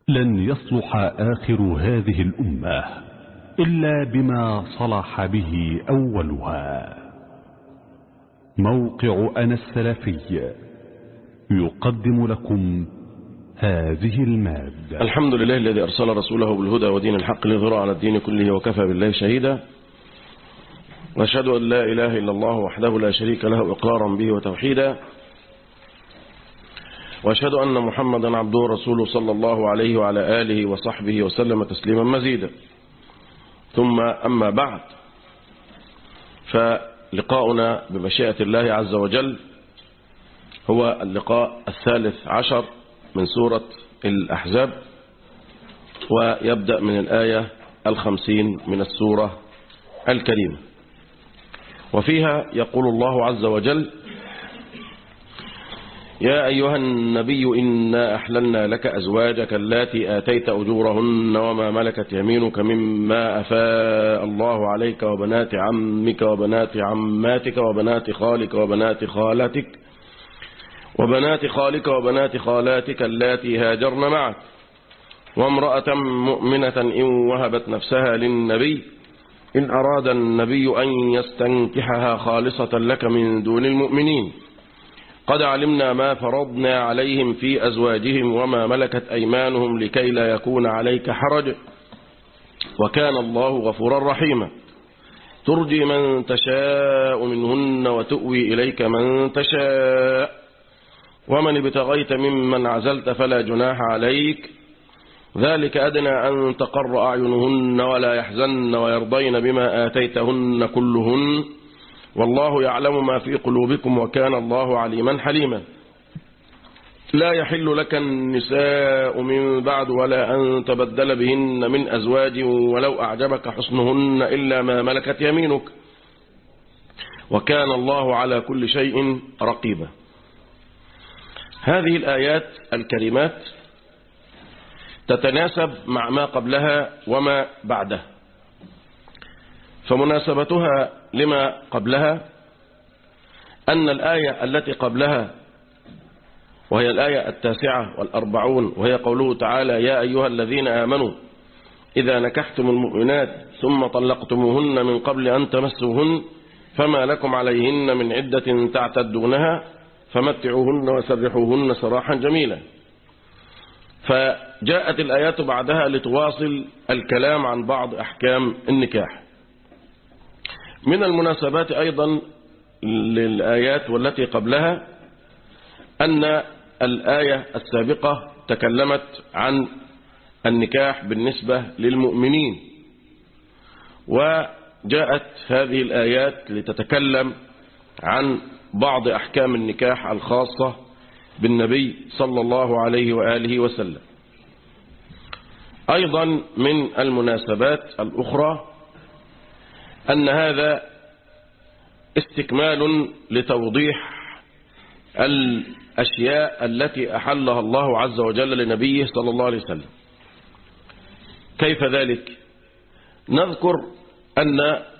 لن يصلح آخر هذه الأمة إلا بما صلح به أولها موقع أنا السلفي يقدم لكم هذه المادة الحمد لله الذي أرسل رسوله بالهدى ودين الحق ليظهره على الدين كله وكفى بالله شهيدا وأشهد أن لا إله إلا الله وحده لا شريك له إقرارا به وتوحيدا وأشهد أن محمدا عبده ورسوله صلى الله عليه وعلى آله وصحبه وسلم تسليما مزيدا ثم أما بعد فلقاؤنا بمشيئة الله عز وجل هو اللقاء الثالث عشر من سورة الأحزاب ويبدأ من الآية الخمسين من السورة الكريمة وفيها يقول الله عز وجل يا أيها النبي إنا أحللنا لك أزواجك اللاتي آتيت أجورهن وما ملكت يمينك مما أفاء الله عليك وبنات عمك وبنات عماتك وبنات خالك وبنات خالتك وبنات خالك وبنات خالاتك اللاتي هاجرن معك وامرأة مؤمنة إن وهبت نفسها للنبي إن أراد النبي أن يستنكحها خالصة لك من دون المؤمنين قد علمنا ما فرضنا عليهم في أزواجهم وما ملكت أيمانهم لكي لا يكون عليك حرج وكان الله غفورا رحيما ترجي من تشاء منهن وتؤوي إليك من تشاء ومن ابتغيت ممن عزلت فلا جناح عليك ذلك أدنى أن تقر أعينهن ولا يحزن ويرضين بما آتيتهن كلهن والله يعلم ما في قلوبكم وكان الله عليما حليما لا يحل لك النساء من بعد ولا أن تبدل بهن من أزواج ولو أعجبك حسنهن إلا ما ملكت يمينك وكان الله على كل شيء رقيبا هذه الآيات الكريمات تتناسب مع ما قبلها وما بعدها فمناسبتها لما قبلها أن الآية التي قبلها وهي الآية التاسعة والأربعون وهي قوله تعالى يا أيها الذين آمنوا إذا نكحتم المؤمنات ثم طلقتموهن من قبل أن تمسوهن فما لكم عليهن من عدة تعتدونها فمتعوهن وسرحوهن سراحا جميلا فجاءت الآيات بعدها لتواصل الكلام عن بعض أحكام النكاح من المناسبات أيضا للآيات والتي قبلها أن الآية السابقة تكلمت عن النكاح بالنسبة للمؤمنين وجاءت هذه الآيات لتتكلم عن بعض أحكام النكاح الخاصة بالنبي صلى الله عليه وآله وسلم أيضا من المناسبات الأخرى أن هذا استكمال لتوضيح الأشياء التي أحلها الله عز وجل لنبيه صلى الله عليه وسلم كيف ذلك نذكر أن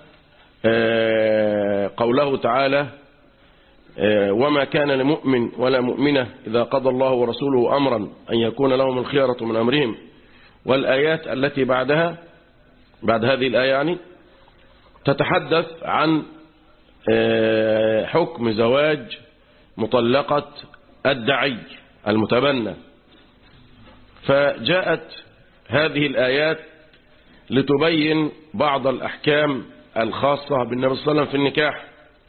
قوله تعالى وما كان لمؤمن ولا مؤمنة إذا قضى الله ورسوله أمرا أن يكون لهم الخيرة من أمرهم والآيات التي بعدها بعد هذه الآية يعني تتحدث عن حكم زواج مطلقة الدعي المتبنى فجاءت هذه الآيات لتبين بعض الأحكام الخاصة بالنبي صلى الله عليه وسلم في النكاح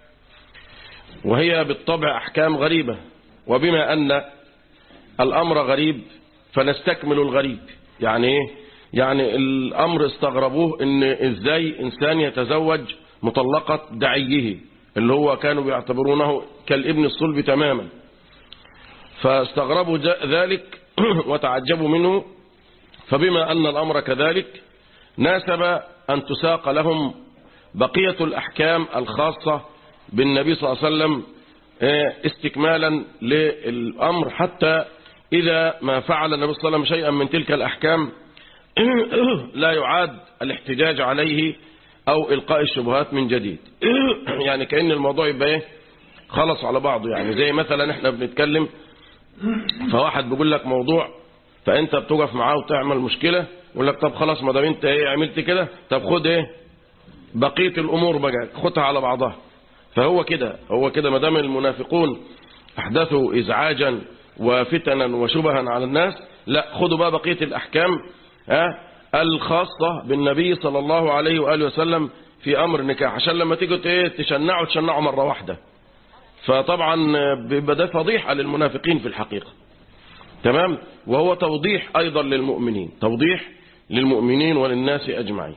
وهي بالطبع أحكام غريبة وبما أن الأمر غريب فنستكمل الغريب يعني إيه؟ يعني الأمر استغربوه إن إزاي إنسان يتزوج مطلقة دعيه اللي هو كانوا بيعتبرونه كالابن الصلب تماما فاستغربوا ذلك وتعجبوا منه فبما أن الأمر كذلك ناسب أن تساق لهم بقية الأحكام الخاصة بالنبي صلى الله عليه وسلم استكمالا للأمر حتى إذا ما فعل النبي صلى الله عليه وسلم شيئا من تلك الأحكام لا يعاد الاحتجاج عليه أو إلقاء الشبهات من جديد يعني كأن الموضوع يبقى إيه خلص على بعضه يعني زي مثلا احنا بنتكلم فواحد بيقول لك موضوع فانت بتقف معاه وتعمل مشكلة يقول لك طب خلاص ما دام انت ايه عملت كده طب خد ايه بقية الامور بقى خدها على بعضها فهو كده هو كده ما دام المنافقون احدثوا ازعاجا وفتنا وشبها على الناس لا خدوا بقى بقية الاحكام ها الخاصة بالنبي صلى الله عليه وآله وسلم في امر النكاح عشان لما تيجوا ايه تشنعوا تشنعوا مرة واحدة فطبعا بيبقى ده فضيحة للمنافقين في الحقيقة تمام وهو توضيح أيضا للمؤمنين توضيح للمؤمنين وللناس أجمعين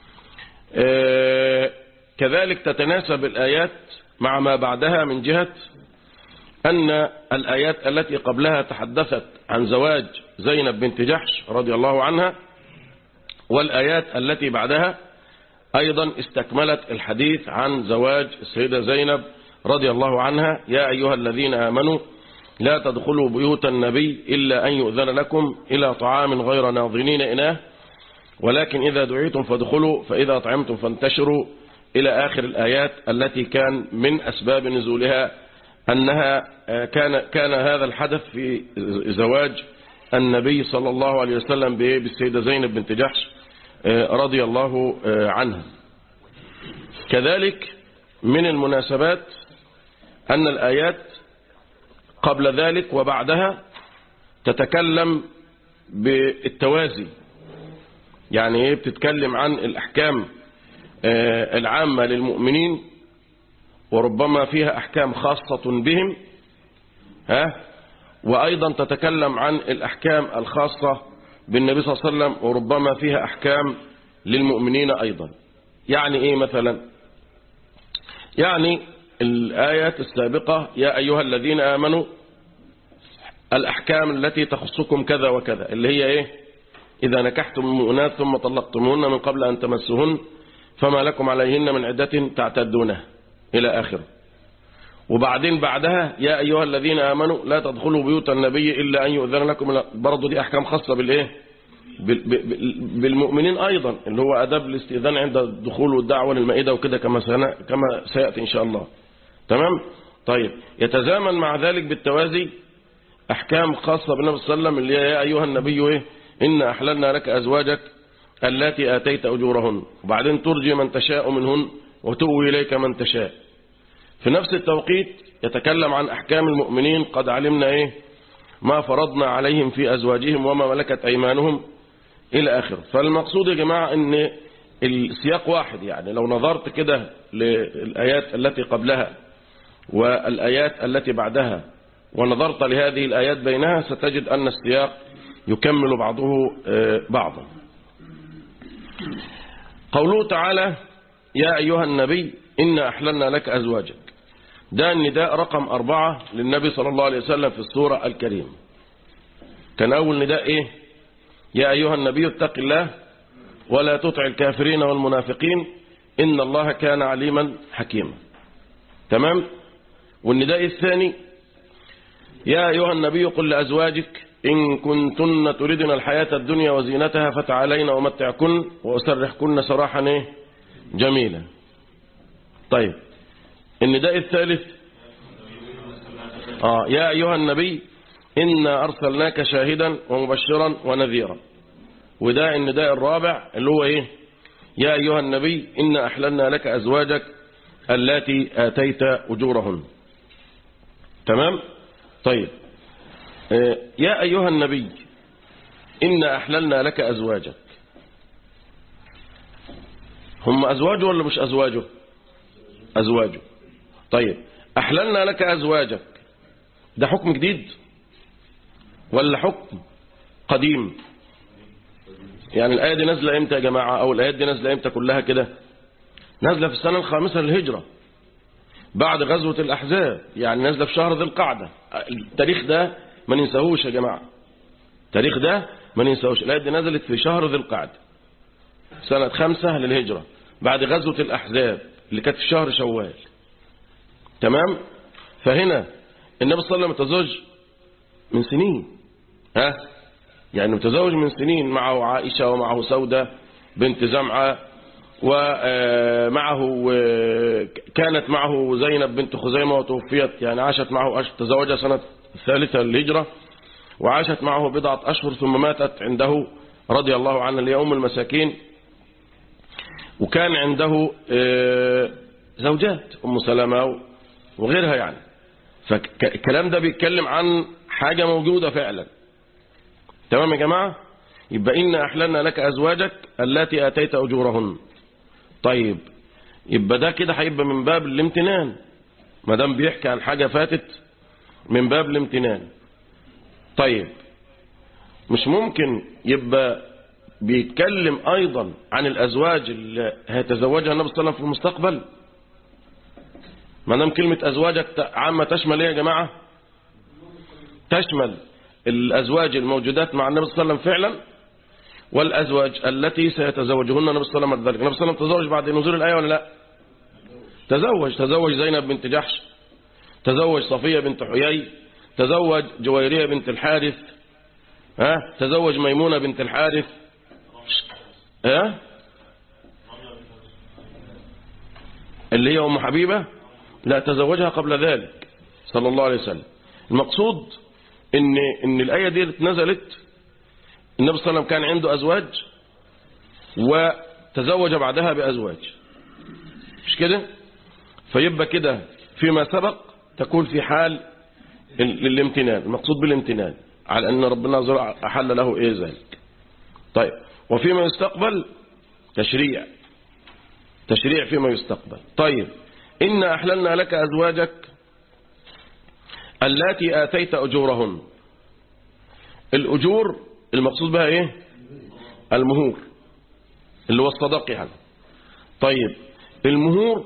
آه كذلك تتناسب الآيات مع ما بعدها من جهة أن الآيات التي قبلها تحدثت عن زواج زينب بنت جحش رضي الله عنها والآيات التي بعدها أيضا استكملت الحديث عن زواج السيدة زينب رضي الله عنها يا أيها الذين آمنوا لا تدخلوا بيوت النبي إلا أن يؤذن لكم إلى طعام غير ناظرين إناه ولكن إذا دعيتم فادخلوا فإذا طعمتم فانتشروا إلى آخر الآيات التي كان من أسباب نزولها أنها كان كان هذا الحدث في زواج النبي صلى الله عليه وسلم بالسيدة زينب بنت جحش رضي الله عنها كذلك من المناسبات أن الآيات قبل ذلك وبعدها تتكلم بالتوازي يعني ايه بتتكلم عن الأحكام العامة للمؤمنين وربما فيها أحكام خاصة بهم ها وأيضا تتكلم عن الأحكام الخاصة بالنبي صلى الله عليه وسلم وربما فيها أحكام للمؤمنين أيضا يعني إيه مثلا يعني الآيات السابقة يا أيها الذين آمنوا الأحكام التي تخصكم كذا وكذا اللي هي إيه إذا نكحتم المؤمنات ثم طلقتموهن من قبل أن تمسهن فما لكم عليهن من عدة تعتدونها إلى آخره وبعدين بعدها يا أيها الذين آمنوا لا تدخلوا بيوت النبي إلا أن يؤذن لكم برضو دي أحكام خاصة بالإيه بالمؤمنين أيضا اللي هو أداب الاستئذان عند الدخول والدعوة للمائدة وكده كما كما سيأتي إن شاء الله تمام طيب يتزامن مع ذلك بالتوازي أحكام خاصة بالنبي صلى الله عليه وسلم اللي هي يا أيها النبي إيه إن أحللنا لك أزواجك التي آتيت أجورهن وبعدين ترجي من تشاء منهن وتؤوي إليك من تشاء في نفس التوقيت يتكلم عن أحكام المؤمنين قد علمنا إيه ما فرضنا عليهم في أزواجهم وما ملكت أيمانهم إلى آخره فالمقصود يا جماعة أن السياق واحد يعني لو نظرت كده للآيات التي قبلها والآيات التي بعدها ونظرت لهذه الآيات بينها ستجد أن السياق يكمل بعضه بعضا قوله تعالى يا أيها النبي إنا أحللنا لك أزواجك ده النداء رقم أربعة للنبي صلى الله عليه وسلم في السورة الكريمة كان أول نداء إيه يا أيها النبي اتق الله ولا تطع الكافرين والمنافقين إن الله كان عليما حكيما تمام والنداء الثاني يا أيها النبي قل لأزواجك إن كنتن تردن الحياة الدنيا وزينتها فتعالين ومتعكن وأسرحكن سراحا إيه؟ جميلا طيب النداء الثالث آه يا أيها النبي إنا أرسلناك شاهدا ومبشرا ونذيرا وده النداء الرابع اللي هو إيه يا أيها النبي إنا أحللنا لك أزواجك التي آتيت أجورهن تمام طيب يا أيها النبي إنا أحللنا لك أزواجك هم أزواجه ولا مش أزواجه أزواجه طيب أحللنا لك أزواجك ده حكم جديد ولا حكم قديم يعني الآية دي نازلة إمتى يا جماعة أو الآيات دي نازلة إمتى كلها كده نازلة في السنة الخامسة للهجرة بعد غزوة الأحزاب يعني نازلة في شهر ذي القعدة التاريخ ده ما ننساهوش يا جماعة التاريخ ده ما ننساهوش الآية دي نزلت في شهر ذي القعدة سنة خمسة للهجرة بعد غزوة الأحزاب اللي كانت في شهر شوال تمام فهنا النبي صلى الله عليه وسلم متزوج من سنين ها يعني متزوج من سنين معه عائشة ومعه سودة بنت زمعة ومعه كانت معه زينب بنت خزيمة وتوفيت يعني عاشت معه تزوجها سنة الثالثة للهجرة وعاشت معه بضعة أشهر ثم ماتت عنده رضي الله عنها اللي هي أم المساكين وكان عنده آه، زوجات أم سلمة وغيرها يعني فالكلام ده بيتكلم عن حاجة موجودة فعلا تمام يا جماعة يبقى إن أحللنا لك أزواجك التي آتيت أجورهن طيب يبقى ده كده هيبقى من باب الامتنان ما دام بيحكي عن حاجة فاتت من باب الامتنان طيب مش ممكن يبقى بيتكلم أيضا عن الأزواج اللي هيتزوجها النبي صلى الله عليه وسلم في المستقبل ما دام كلمة أزواجك عامة تشمل إيه يا جماعة تشمل الأزواج الموجودات مع النبي صلى الله عليه وسلم فعلا والأزواج التي سيتزوجهن النبي صلى الله عليه وسلم ذلك النبي صلى الله عليه وسلم تزوج بعد نزول الآية ولا لا تزوج تزوج زينب بنت جحش تزوج صفية بنت حيي تزوج جويرية بنت الحارث ها تزوج ميمونة بنت الحارث ها اللي هي أم حبيبة لا تزوجها قبل ذلك صلى الله عليه وسلم المقصود ان ان الآية دي نزلت النبي صلى الله عليه وسلم كان عنده أزواج وتزوج بعدها بأزواج مش كده فيبقى كده فيما سبق تكون في حال الامتنان المقصود بالامتنان على أن ربنا أحل له إيه ذلك طيب وفيما يستقبل تشريع تشريع فيما يستقبل طيب إن أحللنا لك أزواجك التي آتيت أجورهن الأجور المقصود بها إيه المهور اللي هو الصداق يعني طيب المهور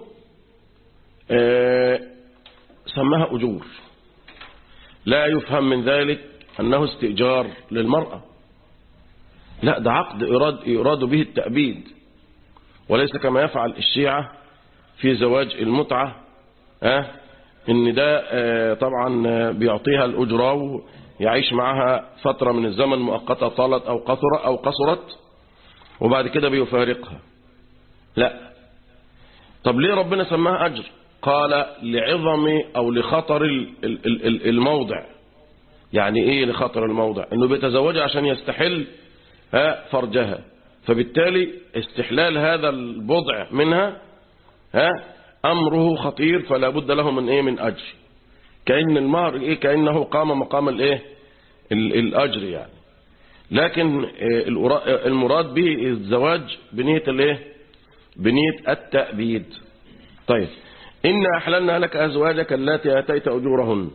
آه سماها أجور لا يفهم من ذلك أنه استئجار للمرأة لا ده عقد يراد, يراد به التأبيد وليس كما يفعل الشيعة في زواج المتعة أه؟ ان ده آه طبعا بيعطيها الأجرة ويعيش معها فترة من الزمن مؤقتة طالت أو قصرت أو قصرت وبعد كده بيفارقها لا طب ليه ربنا سماها أجر قال لعظم أو لخطر الموضع يعني ايه لخطر الموضع انه بيتزوجها عشان يستحل ها فرجها فبالتالي استحلال هذا البضع منها ها امره خطير فلا بد له من ايه من اجر كأن المهر ايه كأنه قام مقام الايه الاجر يعني لكن المراد به الزواج بنية الايه بنية التأبيد طيب إن أحللنا لك أزواجك التي آتيت أجورهن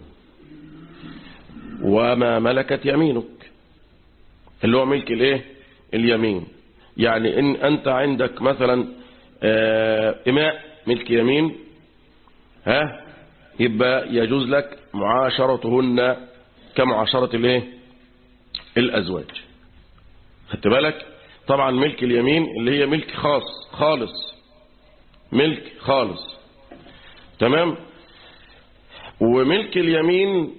وما ملكت يمينك اللي هو ملك الايه اليمين يعني ان انت عندك مثلا اماء ملك يمين ها يبقى يجوز لك معاشرتهن كمعاشرة الايه الازواج خدت بالك طبعا ملك اليمين اللي هي ملك خاص خالص ملك خالص تمام وملك اليمين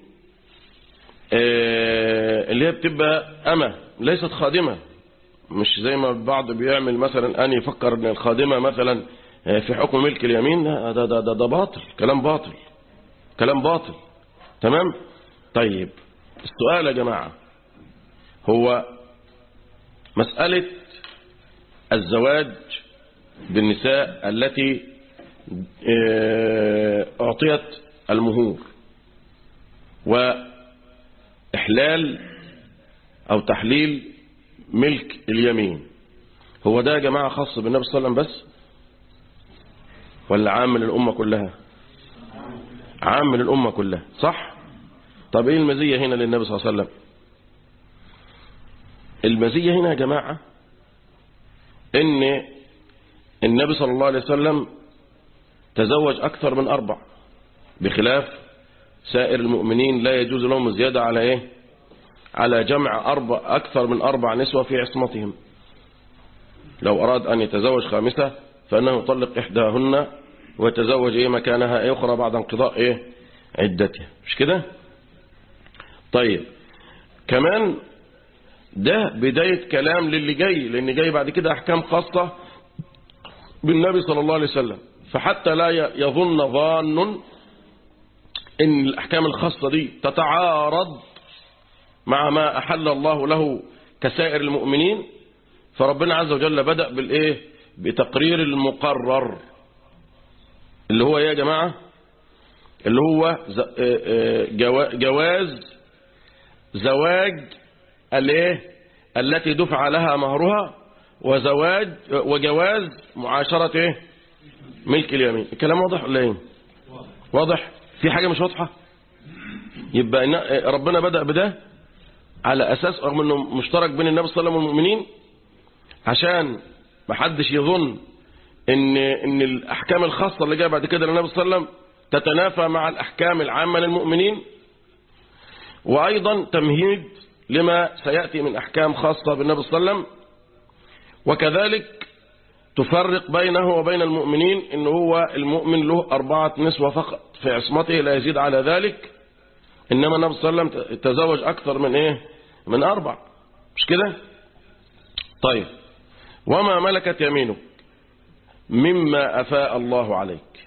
اللي هي بتبقى أمة ليست خادمة مش زي ما البعض بيعمل مثلا أن يفكر أن الخادمة مثلا في حكم ملك اليمين ده, ده, ده, ده باطل كلام باطل كلام باطل تمام طيب السؤال يا جماعة هو مسألة الزواج بالنساء التي أعطيت المهور و إحلال أو تحليل ملك اليمين هو ده يا جماعة خاص بالنبي صلى الله عليه وسلم بس ولا عام من الأمة كلها عام من الأمة كلها صح طب إيه المزية هنا للنبي صلى الله عليه وسلم المزية هنا يا جماعة إن النبي صلى الله عليه وسلم تزوج أكثر من أربع بخلاف سائر المؤمنين لا يجوز لهم الزيادة على إيه على جمع أربع أكثر من أربع نسوة في عصمتهم لو أراد أن يتزوج خامسة فإنه يطلق إحداهن ويتزوج إيه مكانها أخرى بعد انقضاء إيه عدتها مش كده طيب كمان ده بداية كلام للي جاي لأن جاي بعد كده أحكام خاصة بالنبي صلى الله عليه وسلم فحتى لا يظن ظان ان الأحكام الخاصة دي تتعارض مع ما أحل الله له كسائر المؤمنين فربنا عز وجل بدأ بالإيه بتقرير المقرر اللي هو إيه يا جماعة اللي هو جواز زواج الايه التي دفع لها مهرها وزواج وجواز معاشرة ايه ملك اليمين الكلام واضح ولا ايه واضح في حاجة مش واضحة يبقى ربنا بدأ بده على اساس رغم انه مشترك بين النبي صلى الله عليه وسلم والمؤمنين عشان ما حدش يظن ان ان الاحكام الخاصة اللي جايه بعد كده للنبي صلى الله عليه وسلم تتنافى مع الاحكام العامة للمؤمنين وايضا تمهيد لما سيأتي من أحكام خاصة بالنبي صلى الله عليه وسلم وكذلك تفرق بينه وبين المؤمنين إن هو المؤمن له أربعة نسوة فقط في عصمته لا يزيد على ذلك إنما النبي صلى الله عليه وسلم تزوج أكثر من إيه من أربع مش كده طيب وما ملكت يمينك مما أفاء الله عليك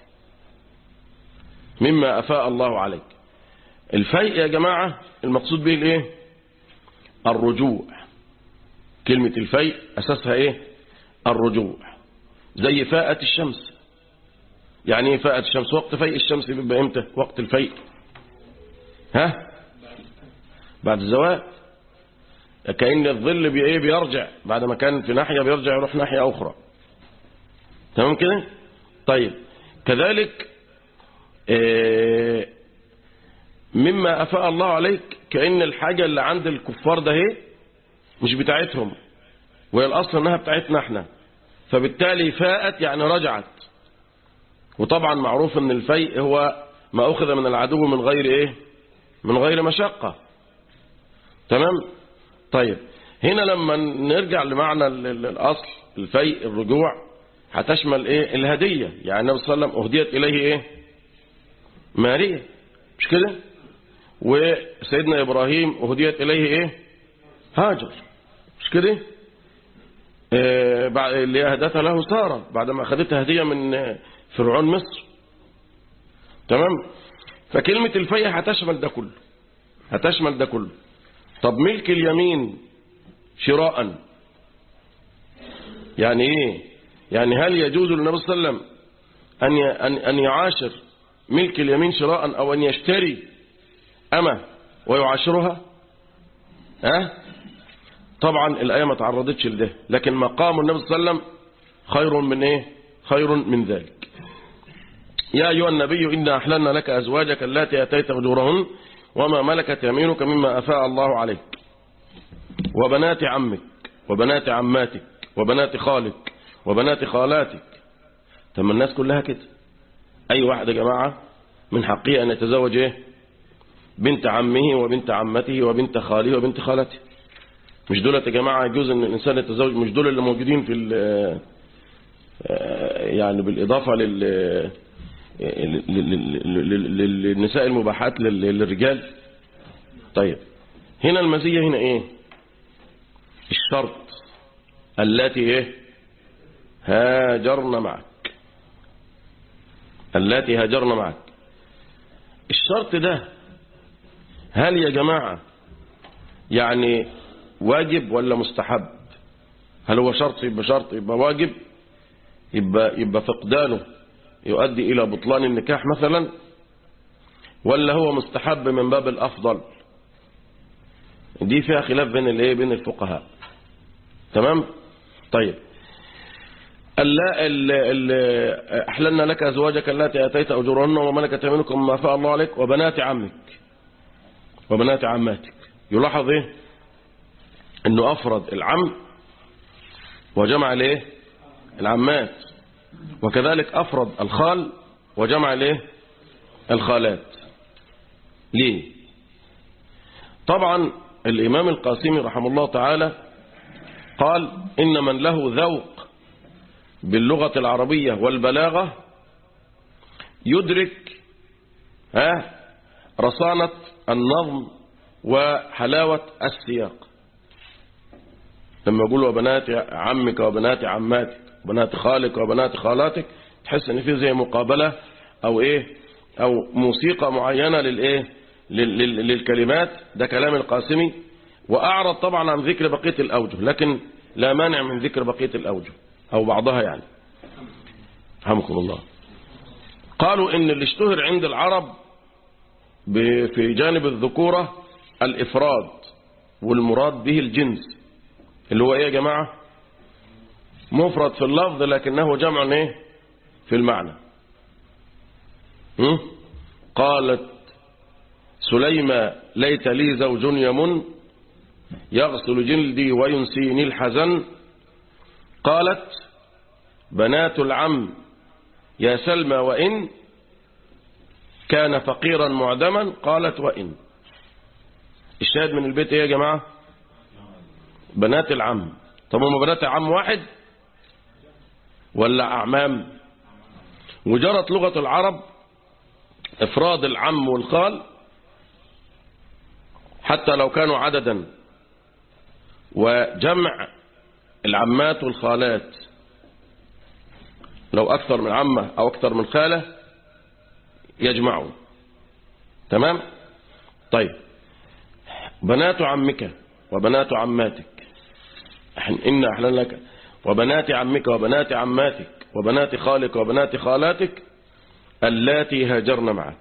مما أفاء الله عليك الفيء يا جماعة المقصود به الايه الرجوع كلمة الفيء أساسها إيه الرجوع زي فاءة الشمس يعني ايه فاءة الشمس وقت فيء الشمس بيبقى امتى وقت الفيء ها بعد الزوال كأن الظل بي ايه بيرجع بعد ما كان في ناحية بيرجع يروح ناحية أخرى تمام كده طيب كذلك إيه مما أفاء الله عليك كأن الحاجة اللي عند الكفار ده هي مش بتاعتهم وهي الأصل أنها بتاعتنا احنا فبالتالي فاءت يعني رجعت وطبعا معروف أن الفيء هو ما أخذ من العدو من غير إيه من غير مشقة تمام طيب هنا لما نرجع لمعنى الأصل الفيء الرجوع هتشمل إيه الهدية يعني النبي صلى الله عليه وسلم أهديت إليه إيه ماريا مش كده وسيدنا إبراهيم أهديت إليه إيه هاجر مش كده آه بعد اللي أهدتها له سارة بعدما أخذتها هدية من فرعون مصر تمام فكلمة الفيء هتشمل ده كله هتشمل ده كله طب ملك اليمين شراء يعني ايه يعني هل يجوز للنبي صلى الله عليه وسلم أن أن يعاشر ملك اليمين شراء أو أن يشتري أما ويعاشرها ها طبعا الآية ما تعرضتش لده لكن مقام النبي صلى الله عليه وسلم خير من ايه خير من ذلك يا أيها النبي إنا أحللنا لك أزواجك التي أتيت أجورهن وما ملكت يمينك مما أفاء الله عليك وبنات عمك وبنات عماتك وبنات خالك وبنات خالاتك تم الناس كلها كده أي واحد يا جماعة من حقه أن يتزوج إيه بنت عمه وبنت عمته وبنت خاله وبنت خالته مش دول يا جماعة يجوز أن الإنسان يتزوج مش دول اللي موجودين في يعني بالإضافة لل للنساء المباحات للرجال طيب هنا المزية هنا ايه الشرط التي ايه هاجرن معك التي هاجرن معك الشرط ده هل يا جماعة يعني واجب ولا مستحب هل هو شرط يبقى شرط يبقى واجب يبقى, يبقى فقدانه يؤدي إلى بطلان النكاح مثلا ولا هو مستحب من باب الأفضل دي فيها خلاف بين الايه بين الفقهاء تمام طيب ألا أحللنا لك أزواجك التي أتيت أجورهن وملكت يمينكم ما فاء الله عليك وبنات عمك وبنات عماتك يلاحظ إيه أنه أفرد العم وجمع الايه العمات وكذلك أفرد الخال وجمع الايه الخالات ليه طبعا الإمام القاسمي رحمه الله تعالى قال إن من له ذوق باللغة العربية والبلاغة يدرك ها رصانة النظم وحلاوة السياق لما يقول وبنات عمك وبنات عماتك وبنات خالك وبنات خالاتك تحس ان في زي مقابلة او ايه او موسيقى معينة للايه للكلمات ده كلام القاسمي وأعرض طبعا عن ذكر بقية الأوجه لكن لا مانع من ذكر بقية الأوجه أو بعضها يعني رحمكم الله قالوا إن اللي اشتهر عند العرب ب- في جانب الذكورة الإفراد والمراد به الجنس اللي هو إيه يا جماعة مفرد في اللفظ لكنه جمع إيه في المعنى هم؟ قالت سليمة ليت لي زوج يمن يغسل جلدي وينسيني الحزن قالت بنات العم يا سلمى وإن كان فقيرا معدما قالت وإن الشاهد من البيت ايه يا جماعة بنات العم طب هم بنات عم واحد ولا أعمام وجرت لغة العرب إفراد العم والخال حتى لو كانوا عددا وجمع العمات والخالات لو أكثر من عمة أو أكثر من خالة يجمعوا تمام طيب بنات عمك وبنات عماتك إحنا- إن أحلال لك وبنات عمك وبنات عماتك وبنات خالك وبنات خالاتك اللاتي هاجرن معك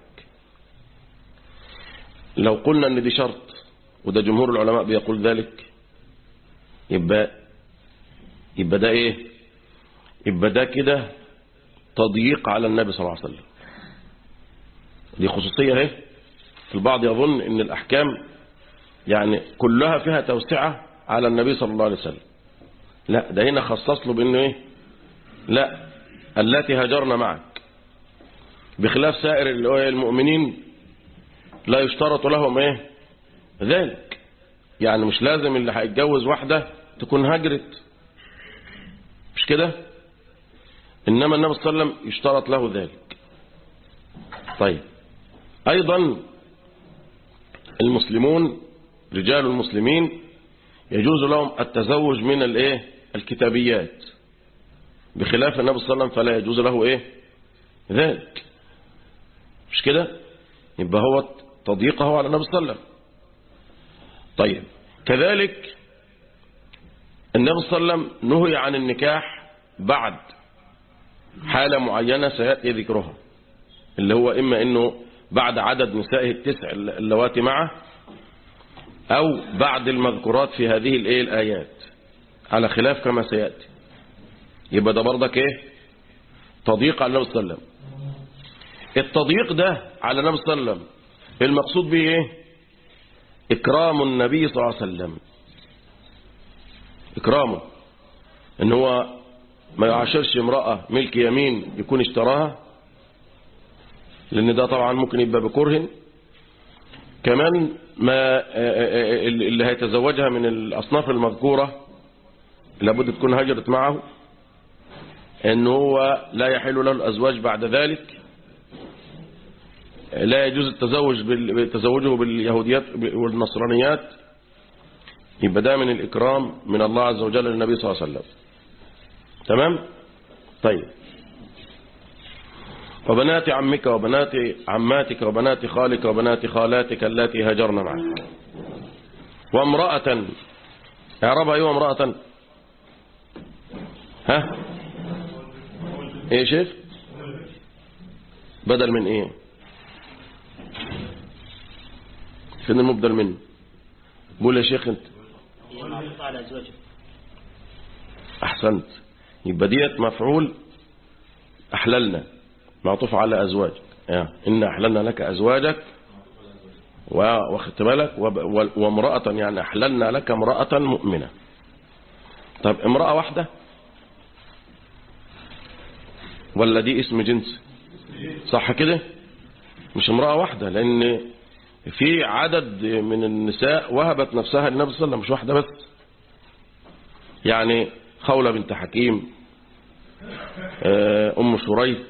لو قلنا ان دي شرط وده جمهور العلماء بيقول ذلك يبقى يبقى ده ايه يبقى ده كده تضييق على النبي صلى الله عليه وسلم دي خصوصية اهي البعض يظن ان الاحكام يعني كلها فيها توسعة على النبي صلى الله عليه وسلم لا ده هنا خصص له بانه ايه لا التي هاجرن معك بخلاف سائر اللي هو المؤمنين لا يشترط لهم ايه ذلك يعني مش لازم اللي هيتجوز واحدة تكون هجرت مش كده انما النبي صلى الله عليه وسلم يشترط له ذلك طيب ايضا المسلمون رجال المسلمين يجوز لهم التزوج من الايه الكتابيات بخلاف النبي صلى الله عليه وسلم فلا يجوز له ايه ذلك مش كده يبقى هو تضييقه على النبي صلى الله عليه وسلم طيب كذلك النبي صلى الله عليه وسلم نهي عن النكاح بعد حالة معينة سيأتي ذكرها اللي هو إما أنه بعد عدد نسائه التسع اللواتي معه أو بعد المذكورات في هذه الإيه الآيات على خلاف كما سيأتي يبقى ده برضك إيه تضييق على النبي صلى الله عليه وسلم التضييق ده على النبي صلى الله عليه وسلم المقصود به ايه اكرام النبي صلى الله عليه وسلم اكرامه ان هو ما يعاشرش امرأة ملك يمين يكون اشتراها لان ده طبعا ممكن يبقى بكره كمان ما اللي هيتزوجها من الاصناف المذكورة لابد تكون هجرت معه ان هو لا يحل له الازواج بعد ذلك لا يجوز التزوج بال- تزوجه باليهوديات والنصرانيات يبقى ده من الإكرام من الله عز وجل للنبي صلى الله عليه وسلم تمام طيب وبنات عمك وبنات عماتك وبنات خالك وبنات خالاتك اللاتي هاجرن معك وامرأة اعربها ايوه امرأة ها ايه يا شيخ بدل من ايه فين المبدل منه قول يا شيخ انت معروف على أزواجه احسنت يبقى ديت مفعول احللنا معطوف على ازواجك يعني ان احللنا لك ازواجك و- واخدت بالك وب- و- وامرأة يعني احللنا لك امرأة مؤمنة طب امرأة واحدة ولا دي اسم جنس صح كده مش امرأة واحدة لان في عدد من النساء وهبت نفسها للنبي صلى الله عليه وسلم مش واحدة بس يعني خولة بنت حكيم آه، أم شريك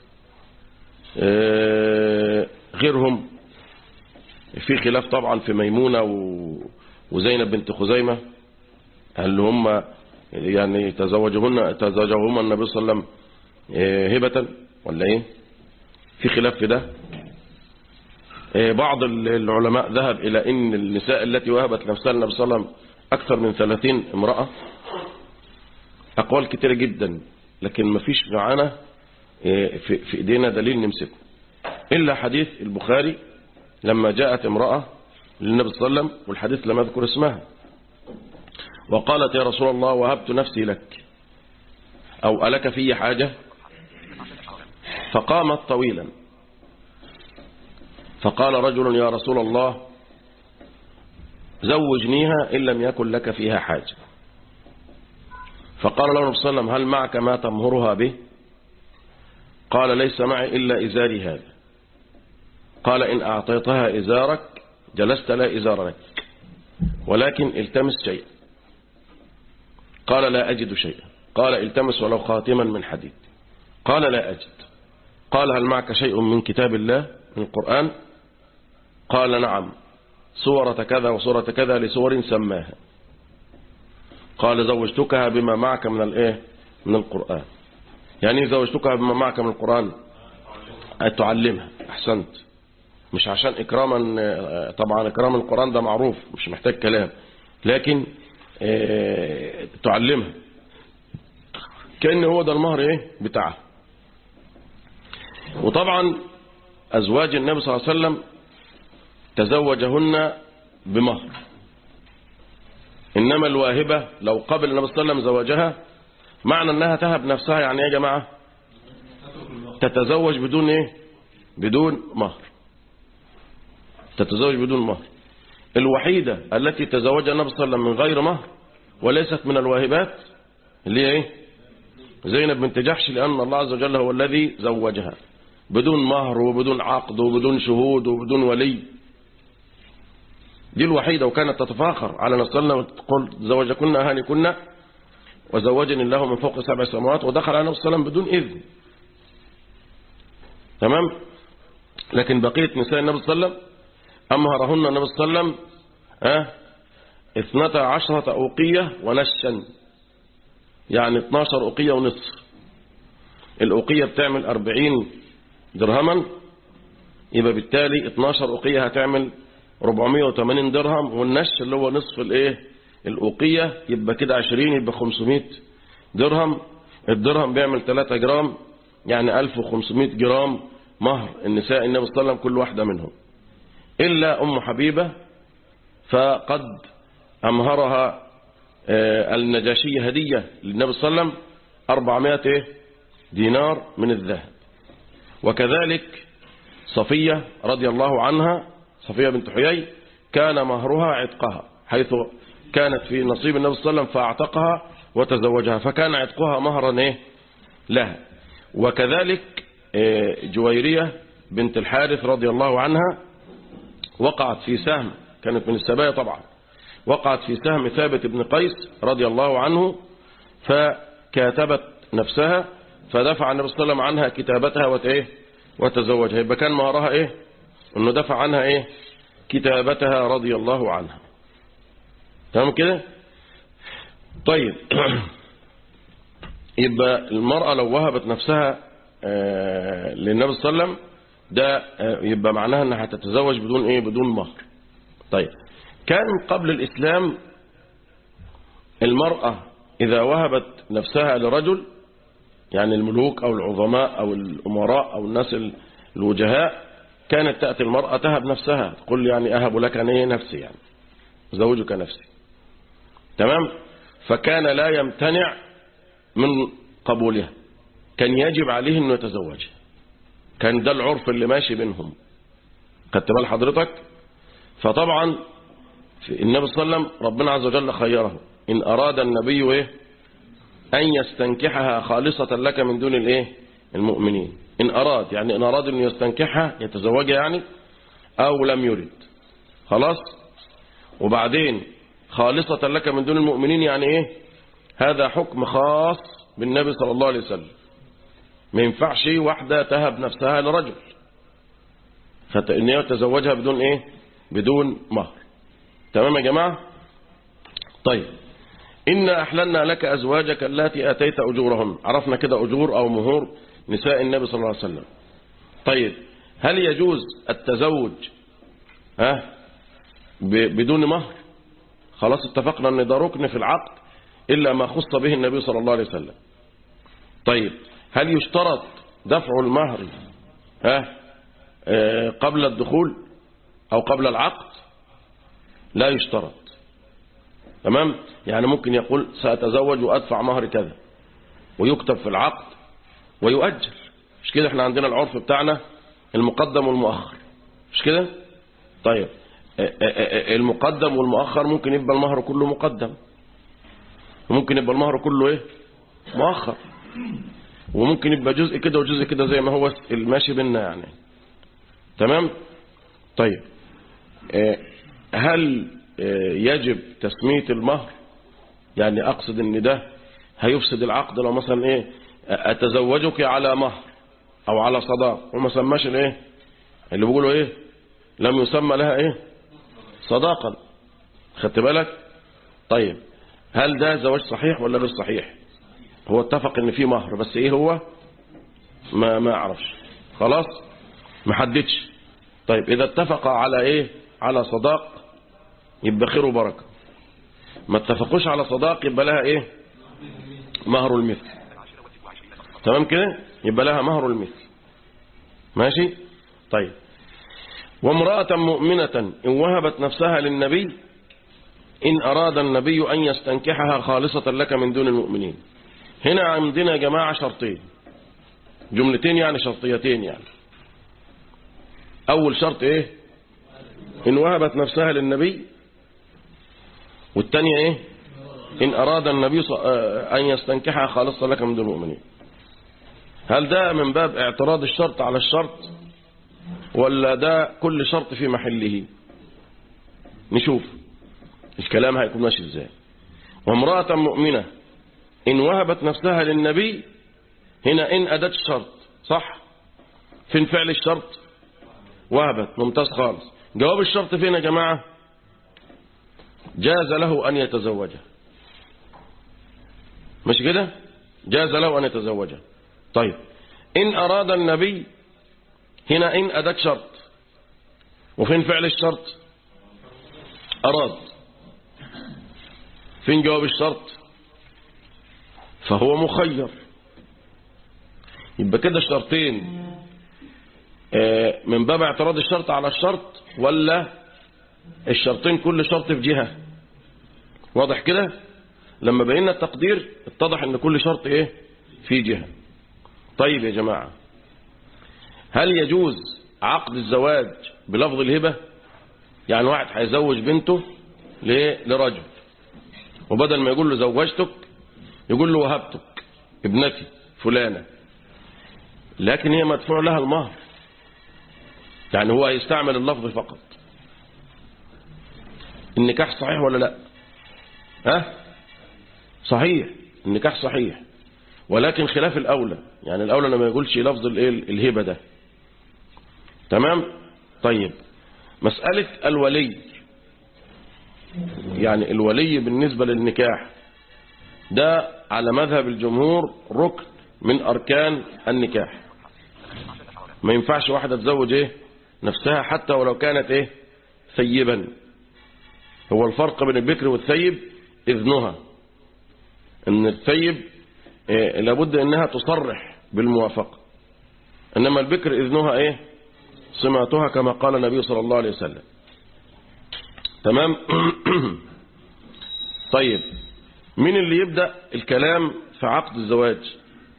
آه، غيرهم في خلاف طبعا في ميمونة و- وزينب بنت خزيمة هل هم يعني تزوجهن تزوجهما النبي صلى الله عليه وسلم آه، هبة ولا ايه في خلاف في ده آه، بعض العلماء ذهب إلى أن النساء التي وهبت نفسها للنبي صلى الله عليه وسلم أكثر من 30 امرأة أقوال كتيرة جدا لكن ما فيش معانا آه، في في إيدينا دليل نمسكه إلا حديث البخاري لما جاءت امرأة للنبي صلى الله عليه وسلم والحديث لم يذكر اسمها وقالت يا رسول الله وهبت نفسي لك أو ألك في حاجة فقامت طويلا فقال رجل يا رسول الله زوجنيها إن لم يكن لك فيها حاجة فقال له النبي صلى الله عليه وسلم هل معك ما تمهرها به قال ليس معي إلا إزاري هذا قال إن أعطيتها إزارك جلست لا إزار لك ولكن التمس شيئا قال لا أجد شيئا قال التمس ولو خاتما من حديد قال لا أجد قال هل معك شيء من كتاب الله من القرآن قال نعم سورة كذا وسورة كذا لسور سماها قال زوجتكها بما معك من الايه من القرآن يعني زوجتكها بما معك من القرآن تعلمها احسنت مش عشان اكراما طبعا اكرام القرآن ده معروف مش محتاج كلام لكن اه تعلمها كأن هو ده المهر ايه بتاعها وطبعا ازواج النبي صلى الله عليه وسلم تزوجهن بمهر إنما الواهبة لو قبل النبي صلى الله عليه وسلم زواجها معنى أنها تهب نفسها يعني يا جماعة تتزوج بدون إيه بدون مهر تتزوج بدون مهر الوحيدة التي تزوجها النبي صلى الله عليه وسلم من غير مهر وليست من الواهبات اللي هي إيه زينب بنت جحش لأن الله عز وجل هو الذي زوجها بدون مهر وبدون عقد وبدون شهود وبدون ولي دي الوحيدة وكانت تتفاخر على نفسنا وتقول زوجكن أهالكن وزوجني الله من فوق سبع سماوات ودخل على نفس السلام بدون إذن تمام لكن بقية نساء النبي صلى الله عليه وسلم أمهرهن النبي صلى الله عليه وسلم ها اثنتا عشرة أوقية ونشا يعني 12 أوقية ونصف الأوقية بتعمل 40 درهما يبقى بالتالي 12 أوقية هتعمل 480 درهم والنش اللي هو نصف الايه الأوقية يبقى كده 20 يبقى 500 درهم الدرهم بيعمل 3 جرام يعني 1500 جرام مهر النساء النبي صلى الله عليه وسلم كل واحدة منهم إلا أم حبيبة فقد أمهرها النجاشية هدية للنبي صلى الله عليه وسلم 400 دينار من الذهب وكذلك صفية رضي الله عنها صفية بنت حيي كان مهرها عتقها حيث كانت في نصيب النبي صلى الله عليه وسلم فاعتقها وتزوجها فكان عتقها مهرا ايه لها وكذلك جويرية بنت الحارث رضي الله عنها وقعت في سهم كانت من السبايا طبعا وقعت في سهم ثابت بن قيس رضي الله عنه فكاتبت نفسها فدفع النبي صلى الله عليه وسلم عنها كتابتها وتايه وتزوجها يبقى كان مهرها ايه انه دفع عنها ايه كتابتها رضي الله عنها تمام كده طيب يبقى المرأة لو وهبت نفسها للنبي صلى الله عليه وسلم ده يبقى معناها انها هتتزوج بدون ايه بدون مهر طيب كان قبل الاسلام المرأة اذا وهبت نفسها لرجل يعني الملوك او العظماء او الامراء او الناس الوجهاء كانت تأتي المرأة تهب نفسها تقول يعني أهب لك أنا نفسي يعني زوجك نفسي تمام فكان لا يمتنع من قبولها كان يجب عليه أنه يتزوجها كان ده العرف اللي ماشي بينهم خدت بال حضرتك فطبعا في النبي صلى الله عليه وسلم ربنا عز وجل خيره إن أراد النبي إيه أن يستنكحها خالصة لك من دون الإيه المؤمنين إن أراد يعني إن أراد أن يستنكحها يتزوجها يعني أو لم يرد خلاص وبعدين خالصة لك من دون المؤمنين يعني إيه هذا حكم خاص بالنبي صلى الله عليه وسلم ما ينفعش واحدة تهب نفسها لرجل فإن يتزوجها بدون إيه بدون مهر تمام يا جماعة طيب إنا أحللنا لك أزواجك التي آتيت أجورهن عرفنا كده أجور أو مهور نساء النبي صلى الله عليه وسلم طيب هل يجوز التزوج ها ب- بدون مهر خلاص اتفقنا ان ده ركن في العقد الا ما خص به النبي صلى الله عليه وسلم طيب هل يشترط دفع المهر ها آه، قبل الدخول او قبل العقد لا يشترط تمام يعني ممكن يقول سأتزوج وأدفع مهر كذا ويكتب في العقد ويؤجل مش كده احنا عندنا العرف بتاعنا المقدم والمؤخر مش كده طيب اه اه اه المقدم والمؤخر ممكن يبقى المهر كله مقدم وممكن يبقى المهر كله ايه مؤخر وممكن يبقى جزء كده وجزء كده زي ما هو الماشي بينا يعني تمام طيب اه هل اه يجب تسمية المهر يعني اقصد ان ده هيفسد العقد لو مثلا ايه اتزوجك على مهر او على صداق وما سماش الايه اللي بيقولوا ايه لم يسمى لها ايه صداقا خدت بالك طيب هل ده زواج صحيح ولا غير صحيح هو اتفق ان في مهر بس ايه هو ما ما اعرفش خلاص ما حددش طيب اذا اتفق على ايه على صداق يبقى خير وبركه ما اتفقوش على صداق يبقى لها ايه مهر المثل تمام كده يبقى لها مهر المثل ماشي طيب وامرأة مؤمنة إن وهبت نفسها للنبي إن أراد النبي أن يستنكحها خالصة لك من دون المؤمنين هنا عندنا يا جماعة شرطين جملتين يعني شرطيتين يعني أول شرط إيه إن وهبت نفسها للنبي والثانية إيه إن أراد النبي أن يستنكحها خالصة لك من دون المؤمنين هل ده من باب اعتراض الشرط على الشرط ولا ده كل شرط في محله نشوف الكلام هيكون ماشي ازاي وامرأة مؤمنة إن وهبت نفسها للنبي هنا إن أدت الشرط صح فين فعل الشرط وهبت ممتاز خالص جواب الشرط فين يا جماعة جاز له أن يتزوجها مش كده جاز له أن يتزوجها طيب إن أراد النبي هنا إن أدت شرط وفين فعل الشرط أراد فين جواب الشرط فهو مخير يبقى كده الشرطين من باب اعتراض الشرط على الشرط ولا الشرطين كل شرط في جهة واضح كده لما بينا التقدير اتضح ان كل شرط ايه في جهة طيب يا جماعة هل يجوز عقد الزواج بلفظ الهبة يعني واحد هيزوج بنته لرجل وبدل ما يقول له زوجتك يقول له وهبتك ابنتي فلانة لكن هي مدفوع لها المهر يعني هو يستعمل اللفظ فقط النكاح صحيح ولا لا ها صحيح النكاح صحيح ولكن خلاف الأولى يعني الأولى لما يقولش لفظ الهبة ده تمام طيب مسألة الولي يعني الولي بالنسبة للنكاح ده على مذهب الجمهور ركن من أركان النكاح ما ينفعش واحدة تزوج ايه نفسها حتى ولو كانت ايه ثيبا هو الفرق بين البكر والثيب إذنها ان الثيب إيه لابد انها تصرح بالموافقة انما البكر إذنها ايه سمعتها كما قال النبي صلى الله عليه وسلم تمام طيب مين اللي يبدأ الكلام في عقد الزواج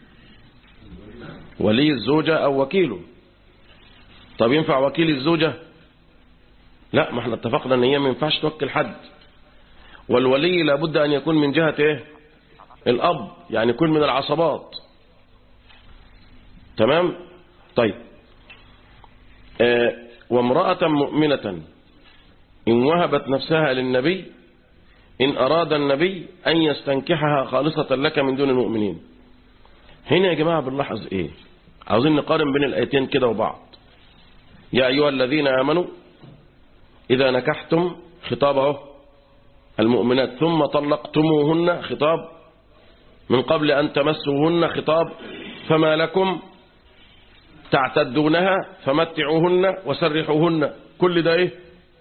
ولي الزوجة أو وكيله طب ينفع وكيل الزوجة لا ما احنا اتفقنا ان هي ما ينفعش توكل حد والولي لابد ان يكون من جهة ايه الاب يعني يكون من العصبات تمام طيب اه وامرأة مؤمنة إن وهبت نفسها للنبي إن أراد النبي أن يستنكحها خالصة لك من دون المؤمنين هنا يا جماعة بنلاحظ إيه عاوزين نقارن بين الآيتين كده وبعض يا أيها الذين آمنوا إذا نكحتم خطابه المؤمنات ثم طلقتموهن خطاب من قبل أن تمسوهن خطاب فما لكم تعتدونها فمتعوهن وسرحوهن كل ده إيه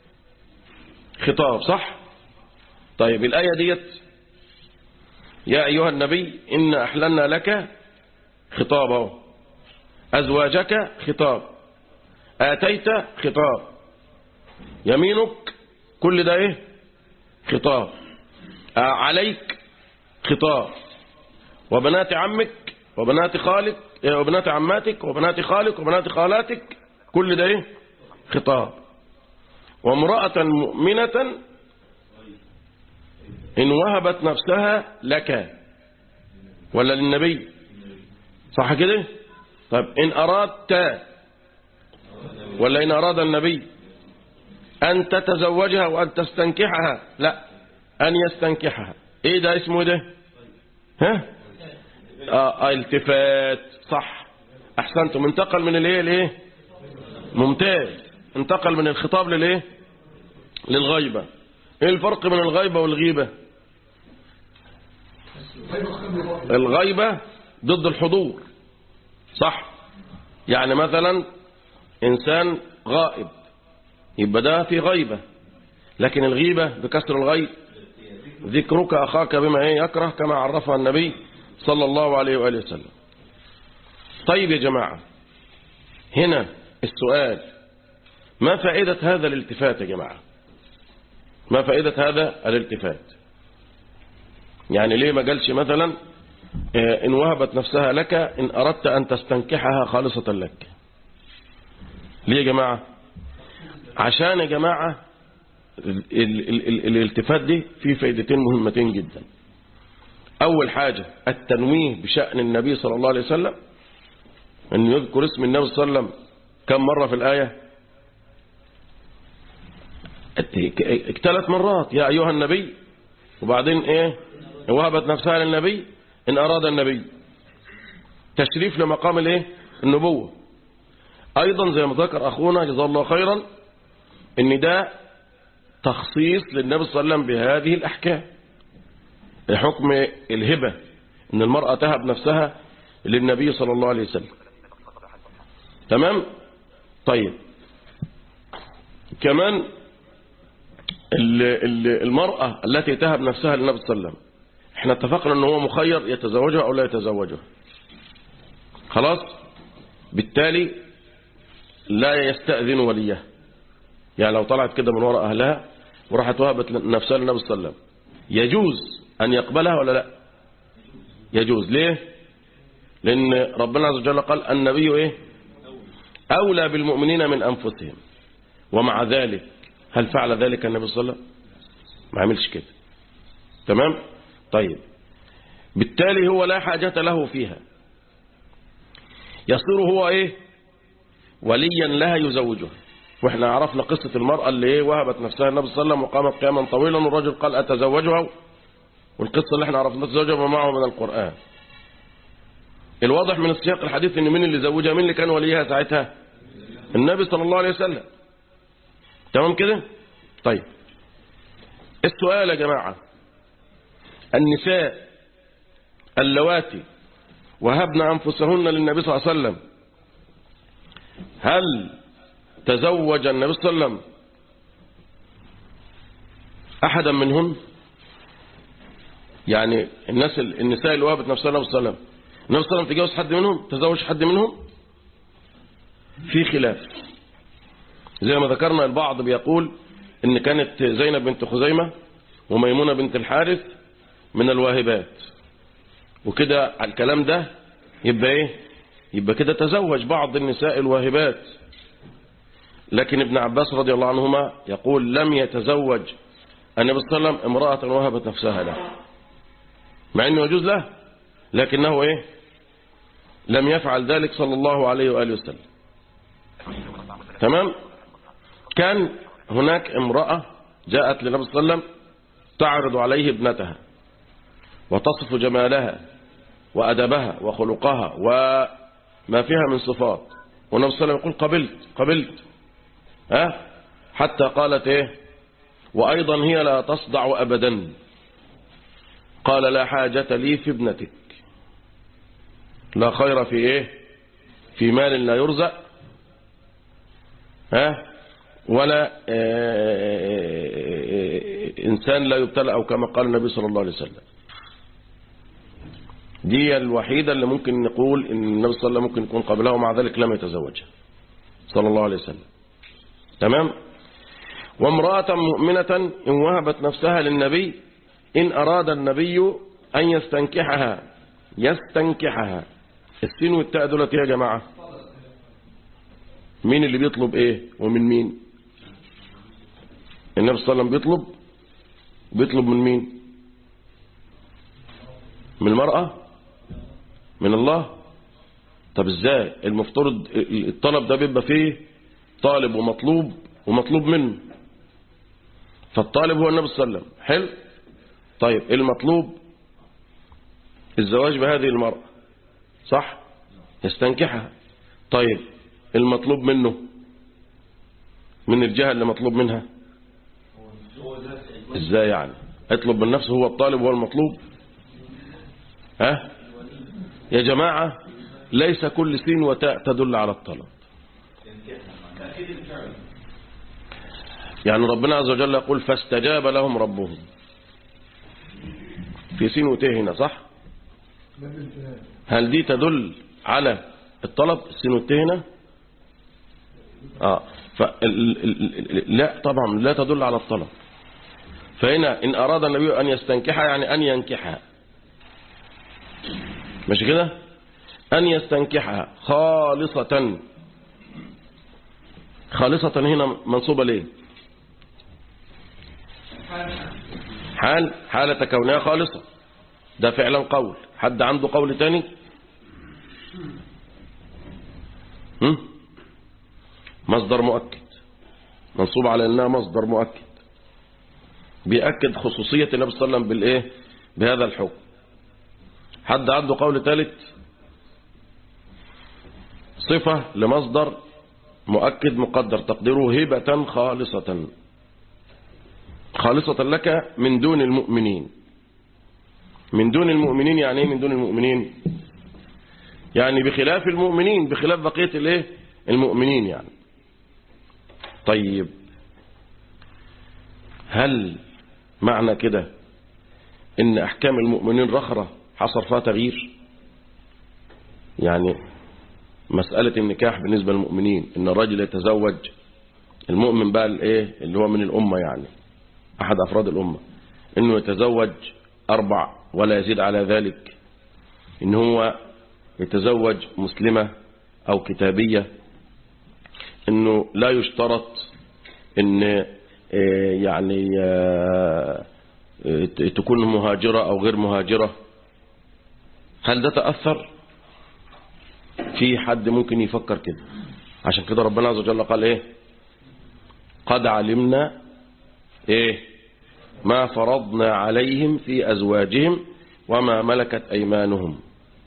خطاب صح طيب الآية ديت يا أيها النبي إن أحللنا لك خطاب اهو أزواجك خطاب آتيت خطاب يمينك كل ده إيه خطاب آه عليك خطاب وبنات عمك وبنات خالك آه، وبنات عماتك وبنات خالك وبنات خالاتك كل ده إيه خطاب وامرأة مؤمنة إن وهبت نفسها لك ولا للنبي صح كده طيب إن أردت ولا إن أراد النبي أن تتزوجها وأن تستنكحها لا أن يستنكحها إيه ده اسمه ده ها آه التفات صح أحسنتم انتقل من الايه لايه ممتاز انتقل من الخطاب للايه للغيبة ايه الفرق بين الغيبة والغيبة الغيبة ضد الحضور صح يعني مثلا إنسان غائب يبقى ده في غيبة لكن الغيبة بكسر الغيب ذكرك أخاك بما إيه يكره كما عرفها النبي صلى الله عليه وآله وسلم طيب يا جماعة هنا السؤال ما فائدة هذا الالتفات يا جماعة ما فائدة هذا الالتفات يعني ليه ما قالش مثلا آه، إن وهبت نفسها لك إن أردت أن تستنكحها خالصة لك ليه يا جماعة عشان يا جماعة ال ال ال ال الالتفات دي فيه فائدتين مهمتين جدا أول حاجة التنويه بشأن النبي صلى الله عليه وسلم أن يذكر اسم النبي صلى الله عليه وسلم كم مرة في الآية ثلاث مرات يا أيها النبي وبعدين إيه وهبت نفسها للنبي إن أراد النبي تشريف لمقام الإيه النبوة أيضا زي ما ذكر أخونا جزاه الله خيرا إن ده تخصيص للنبي صلى الله عليه وسلم بهذه الأحكام حكم الهبة إن المرأة تهب نفسها للنبي صلى الله عليه وسلم تمام طيب كمان ال- ال- المرأة التي تهب نفسها للنبي صلى الله عليه وسلم احنا اتفقنا ان هو مخير يتزوجها او لا يتزوجها خلاص بالتالي لا يستأذن وليه يعني لو طلعت كده من وراء أهلها وراحت وهبت نفسها للنبي صلى الله عليه وسلم يجوز أن يقبلها ولا لا يجوز ليه لأن ربنا عز وجل قال النبي إيه أولى بالمؤمنين من أنفسهم ومع ذلك هل فعل ذلك النبي صلى الله عليه وسلم ما عملش كده تمام طيب بالتالي هو لا حاجة له فيها يصير هو إيه وليا لها يزوجها واحنا عرفنا قصة المرأة اللي ايه وهبت نفسها النبي صلى الله عليه وسلم وقامت قياما طويلا والرجل قال أتزوجها والقصة اللي احنا عرفنا تزوجها معه من القرآن الواضح من السياق الحديث ان مين اللي زوجها مين اللي كان وليها ساعتها النبي صلى الله عليه وسلم تمام كده طيب السؤال يا جماعة النساء اللواتي وهبن أنفسهن للنبي صلى الله عليه وسلم هل تزوج النبي صلى الله عليه وسلم أحدا منهن يعني الناس النساء اللي وهبت نفسها النبي صلى الله عليه وسلم النبي صلى الله عليه وسلم تجوز حد منهم تزوج حد منهم في خلاف زي ما ذكرنا البعض بيقول ان كانت زينب بنت خزيمة وميمونة بنت الحارث من الواهبات وكده على الكلام ده يبقى ايه يبقى كده تزوج بعض النساء الواهبات لكن ابن عباس رضي الله عنهما يقول لم يتزوج النبي صلى الله عليه وسلم امرأة وهبت نفسها له مع انه يجوز له لكنه ايه لم يفعل ذلك صلى الله عليه وآله وسلم تمام كان هناك امرأة جاءت للنبي صلى الله عليه وسلم تعرض عليه ابنتها وتصف جمالها وأدبها وخلقها وما فيها من صفات والنبي صلى الله عليه وسلم يقول قبلت قبلت ها حتى قالت ايه وأيضا هي لا تصدع أبدا قال لا حاجة لي في ابنتك لا خير في ايه في مال لا يرزق ها ولا إنسان لا يبتلى أو كما قال النبي صلى الله عليه وسلم دي الوحيدة اللي ممكن نقول إن النبي صلى الله عليه وسلم ممكن يكون قبلها ومع ذلك لم يتزوجها صلى الله عليه وسلم تمام وامرأة مؤمنة إن وهبت نفسها للنبي إن أراد النبي أن يستنكحها يستنكحها السين والتاء دولت يا جماعة مين اللي بيطلب ايه ومن مين النبي صلى الله عليه وسلم بيطلب بيطلب من مين من المرأة من الله طب ازاي المفترض الطلب ده بيبقى فيه طالب ومطلوب ومطلوب منه فالطالب هو النبي صلى الله عليه وسلم حلو طيب المطلوب الزواج بهذه المرأة صح يستنكحها طيب المطلوب منه من الجهة اللي مطلوب منها ازاي يعني اطلب من نفسه هو الطالب هو المطلوب ها يا جماعة ليس كل سين وتاء تدل على الطلب يعني ربنا عز وجل يقول فاستجاب لهم ربهم في سين وتاء هنا صح هل دي تدل على الطلب السين والتاء هنا آه ف لا طبعا لا تدل على الطلب فهنا إن أراد النبي أن يستنكحها يعني أن ينكحها مش كده أن يستنكحها خالصة خالصة هنا منصوبة ليه حال حالة كونها خالصة ده فعلا قول حد عنده قول تاني هم؟ مصدر مؤكد منصوب على انها مصدر مؤكد بيأكد خصوصية النبي صلى الله عليه وسلم بالايه بهذا الحكم حد عنده قول ثالث صفة لمصدر مؤكد مقدر تقديره هبة خالصة خالصة لك من دون المؤمنين من دون المؤمنين يعني ايه من دون المؤمنين يعني بخلاف المؤمنين بخلاف بقية الايه المؤمنين يعني طيب هل معنى كده ان احكام المؤمنين رخرة حصل فيها تغيير يعني مسألة النكاح بالنسبة للمؤمنين ان الرجل يتزوج المؤمن بقى الايه اللي هو من الامة يعني احد افراد الامة انه يتزوج اربع ولا يزيد على ذلك ان هو يتزوج مسلمة او كتابية انه لا يشترط ان يعني تكون مهاجرة او غير مهاجرة هل ده تأثر في حد ممكن يفكر كده عشان كده ربنا عز وجل قال ايه قد علمنا ايه ما فرضنا عليهم في ازواجهم وما ملكت ايمانهم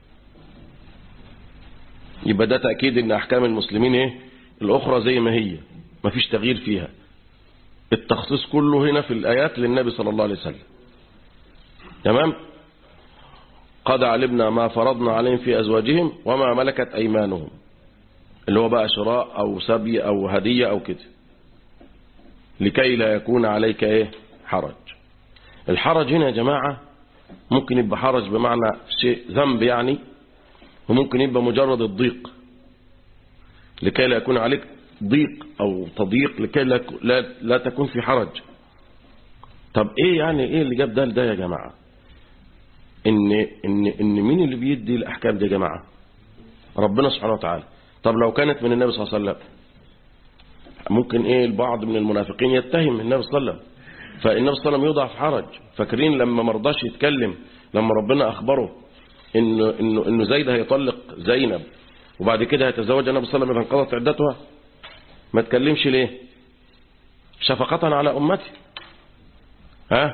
يبقى ده تأكيد ان احكام المسلمين ايه الاخرى زي ما هي ما فيش تغيير فيها التخصيص كله هنا في الايات للنبي صلى الله عليه وسلم تمام قد علمنا ما فرضنا عليهم في ازواجهم وما ملكت ايمانهم اللي هو بقى شراء او سبي او هدية او كده لكي لا يكون عليك ايه حرج الحرج هنا يا جماعة ممكن يبقى حرج بمعنى شيء ذنب يعني وممكن يبقى مجرد الضيق لكي لا يكون عليك ضيق او تضييق لكي لا, لا, لا تكون في حرج طب ايه يعني ايه اللي جاب ده لده يا جماعة ان, ان, ان مين اللي بيدي الاحكام دي يا جماعة ربنا سبحانه وتعالى طب لو كانت من النبي صلى الله عليه وسلم ممكن ايه البعض من المنافقين يتهم النبي صلى الله عليه وسلم فالنبي صلى الله عليه وسلم يوضع في حرج فاكرين لما مرضاش يتكلم لما ربنا اخبره انه انه انه زيد هيطلق زينب وبعد كده هيتزوج النبي صلى الله عليه وسلم اذا انقضت عدتها ما تكلمش ليه شفقة على امتي ها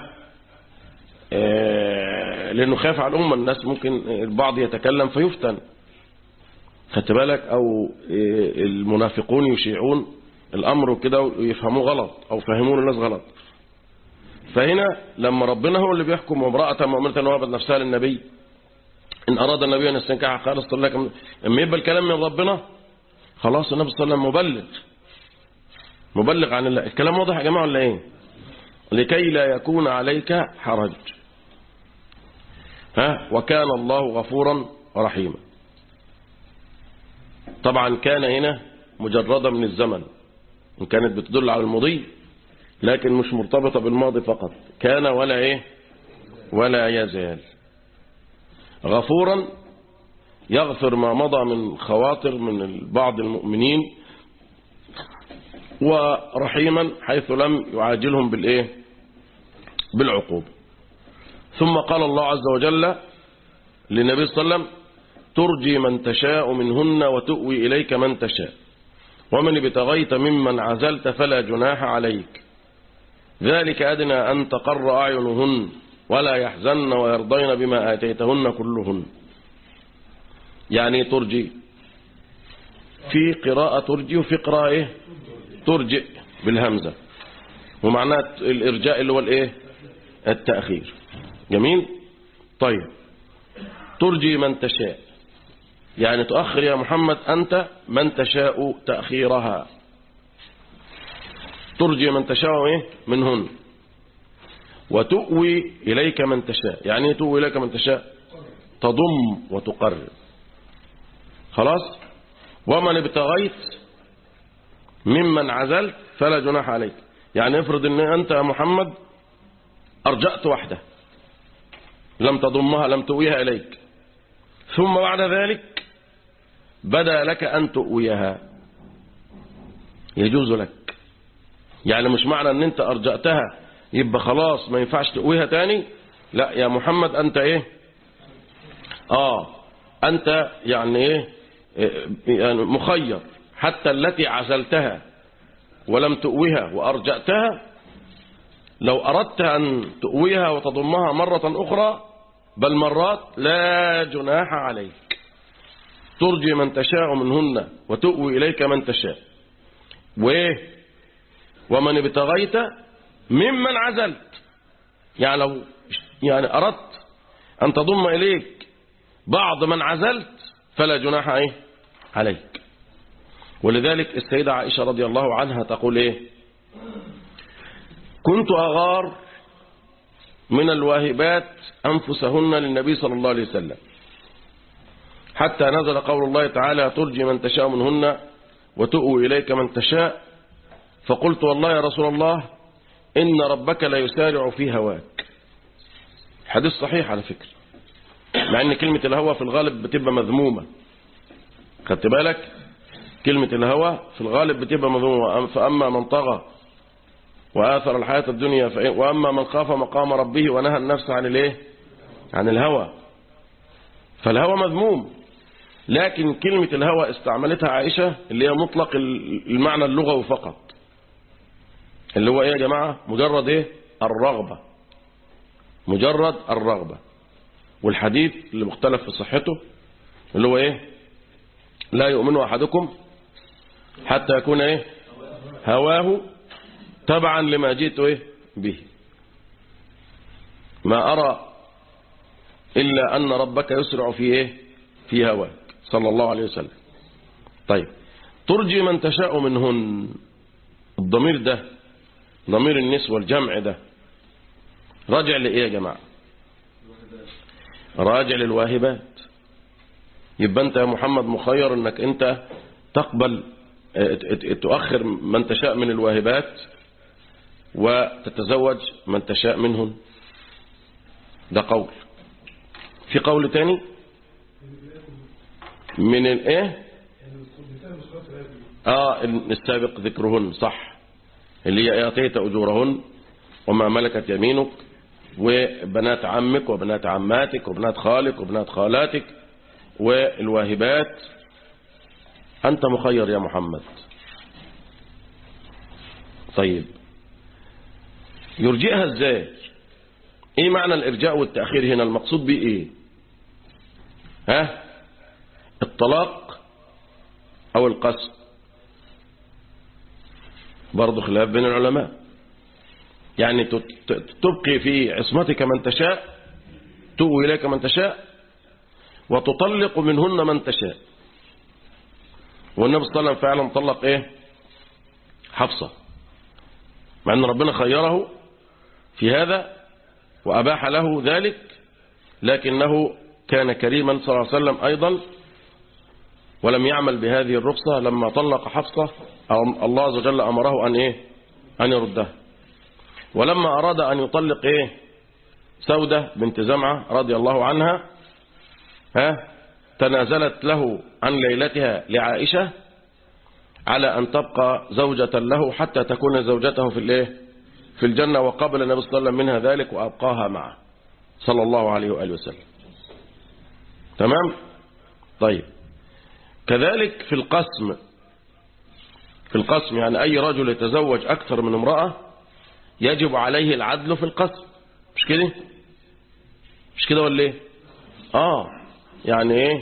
آه لانه خاف على الامه الناس ممكن البعض يتكلم فيفتن خدت بالك او آه المنافقون يشيعون الامر كده ويفهموه غلط او فهمون الناس غلط فهنا لما ربنا هو اللي بيحكم وامرأة مؤمنة وهبت نفسها للنبي إن أراد النبي أن يستنكحها خالص لك لما يبقى الكلام من ربنا خلاص النبي صلى الله عليه وسلم مبلغ مبلغ عن الله الكلام واضح يا جماعة ولا إيه لكي لا يكون عليك حرج ها وكان الله غفورا رحيما طبعا كان هنا مجردة من الزمن إن كانت بتدل على المضي لكن مش مرتبطة بالماضي فقط كان ولا إيه ولا يزال غفورا يغفر ما مضى من خواطر من بعض المؤمنين ورحيما حيث لم يعاجلهم بالإيه بالعقوبة ثم قال الله عز وجل للنبي صلى الله عليه وسلم ترجي من تشاء منهن وتؤوي إليك من تشاء ومن ابتغيت ممن عزلت فلا جناح عليك ذلك أدنى أن تقر أعينهن ولا يحزن ويرضين بما آتيتهن كلهن يعني ترجي في قراءة ترجي وفي قراءة إيه؟ ترجئ بالهمزة ومعناه الإرجاء اللي هو الإيه التأخير جميل طيب ترجي من تشاء يعني تؤخر يا محمد أنت من تشاء تأخيرها ترجي من تشاء إيه؟ منهن وتؤوي إليك من تشاء يعني إيه تؤوي إليك من تشاء تضم وتقرب خلاص ومن ابتغيت ممن عزلت فلا جناح عليك يعني افرض ان انت يا محمد ارجأت واحدة لم تضمها لم تؤويها اليك ثم بعد ذلك بدا لك ان تؤويها يجوز لك يعني مش معنى ان انت ارجأتها يبقى خلاص ما ينفعش تؤويها تاني لا يا محمد انت ايه اه انت يعني ايه يعني مخير حتى التي عزلتها ولم تؤويها وأرجأتها لو أردت أن تؤويها وتضمها مرة أخرى بل مرات لا جناح عليك ترجي من تشاء منهن وتؤوي إليك من تشاء وإيه ومن ابتغيت ممن عزلت يعني لو يعني أردت أن تضم إليك بعض من عزلت فلا جناح إيه عليك ولذلك السيدة عائشة رضي الله عنها تقول إيه كنت أغار من الواهبات أنفسهن للنبي صلى الله عليه وسلم حتى نزل قول الله تعالى ترجي من تشاء منهن وتؤوي إليك من تشاء فقلت والله يا رسول الله إن ربك لا يسارع في هواك حديث صحيح على فكرة مع أن كلمة الهوى في الغالب بتبقى مذمومة خدت بالك كلمة الهوى في الغالب بتبقى مذمومة فأما من طغى وآثر الحياة الدنيا فإن وأما من خاف مقام ربه ونهى النفس عن الايه عن الهوى فالهوى مذموم لكن كلمة الهوى استعملتها عائشة اللي هي مطلق المعنى اللغوي فقط اللي هو ايه يا جماعة مجرد ايه الرغبة مجرد الرغبة والحديث اللي مختلف في صحته اللي هو ايه لا يؤمن أحدكم حتى يكون ايه هواه تبعا لما جئت ايه به ما أرى إلا أن ربك يسرع في ايه في هواك صلى الله عليه وسلم طيب ترجي من تشاء منهن الضمير ده ضمير النسوة الجمع ده راجع لإيه يا جماعة راجع للواهبات يبقى أنت يا محمد مخير أنك أنت تقبل تؤخر من تشاء من الواهبات وتتزوج من تشاء منهن ده قول في قول تاني من الايه اه السابق ذكرهن صح اللي هي اعطيت اجورهن وما ملكت يمينك وبنات عمك وبنات عماتك وبنات خالك وبنات خالاتك والواهبات أنت مخير يا محمد طيب يرجئها ازاي ايه معنى الارجاء والتأخير هنا المقصود به ايه ها الطلاق او القسم برضه خلاف بين العلماء يعني تبقي في عصمتك من تشاء تؤوي إليك من تشاء وتطلق منهن من تشاء والنبي صلى الله عليه وسلم فعلا طلق ايه حفصة مع ان ربنا خيره في هذا وأباح له ذلك لكنه كان كريما صلى الله عليه وسلم أيضا ولم يعمل بهذه الرخصة لما طلق حفصة أو الله عز وجل أمره أن إيه أن يردها ولما أراد أن يطلق إيه سودة بنت زمعة رضي الله عنها ها تنازلت له عن ليلتها لعائشة على أن تبقى زوجة له حتى تكون زوجته في الايه في الجنة وقبل النبي صلى الله عليه وسلم منها ذلك وأبقاها معه صلى الله عليه وآله وسلم تمام طيب كذلك في القسم في القسم يعني أي رجل يتزوج أكثر من امرأة يجب عليه العدل في القسم مش كده مش كده ولا ايه اه يعني ايه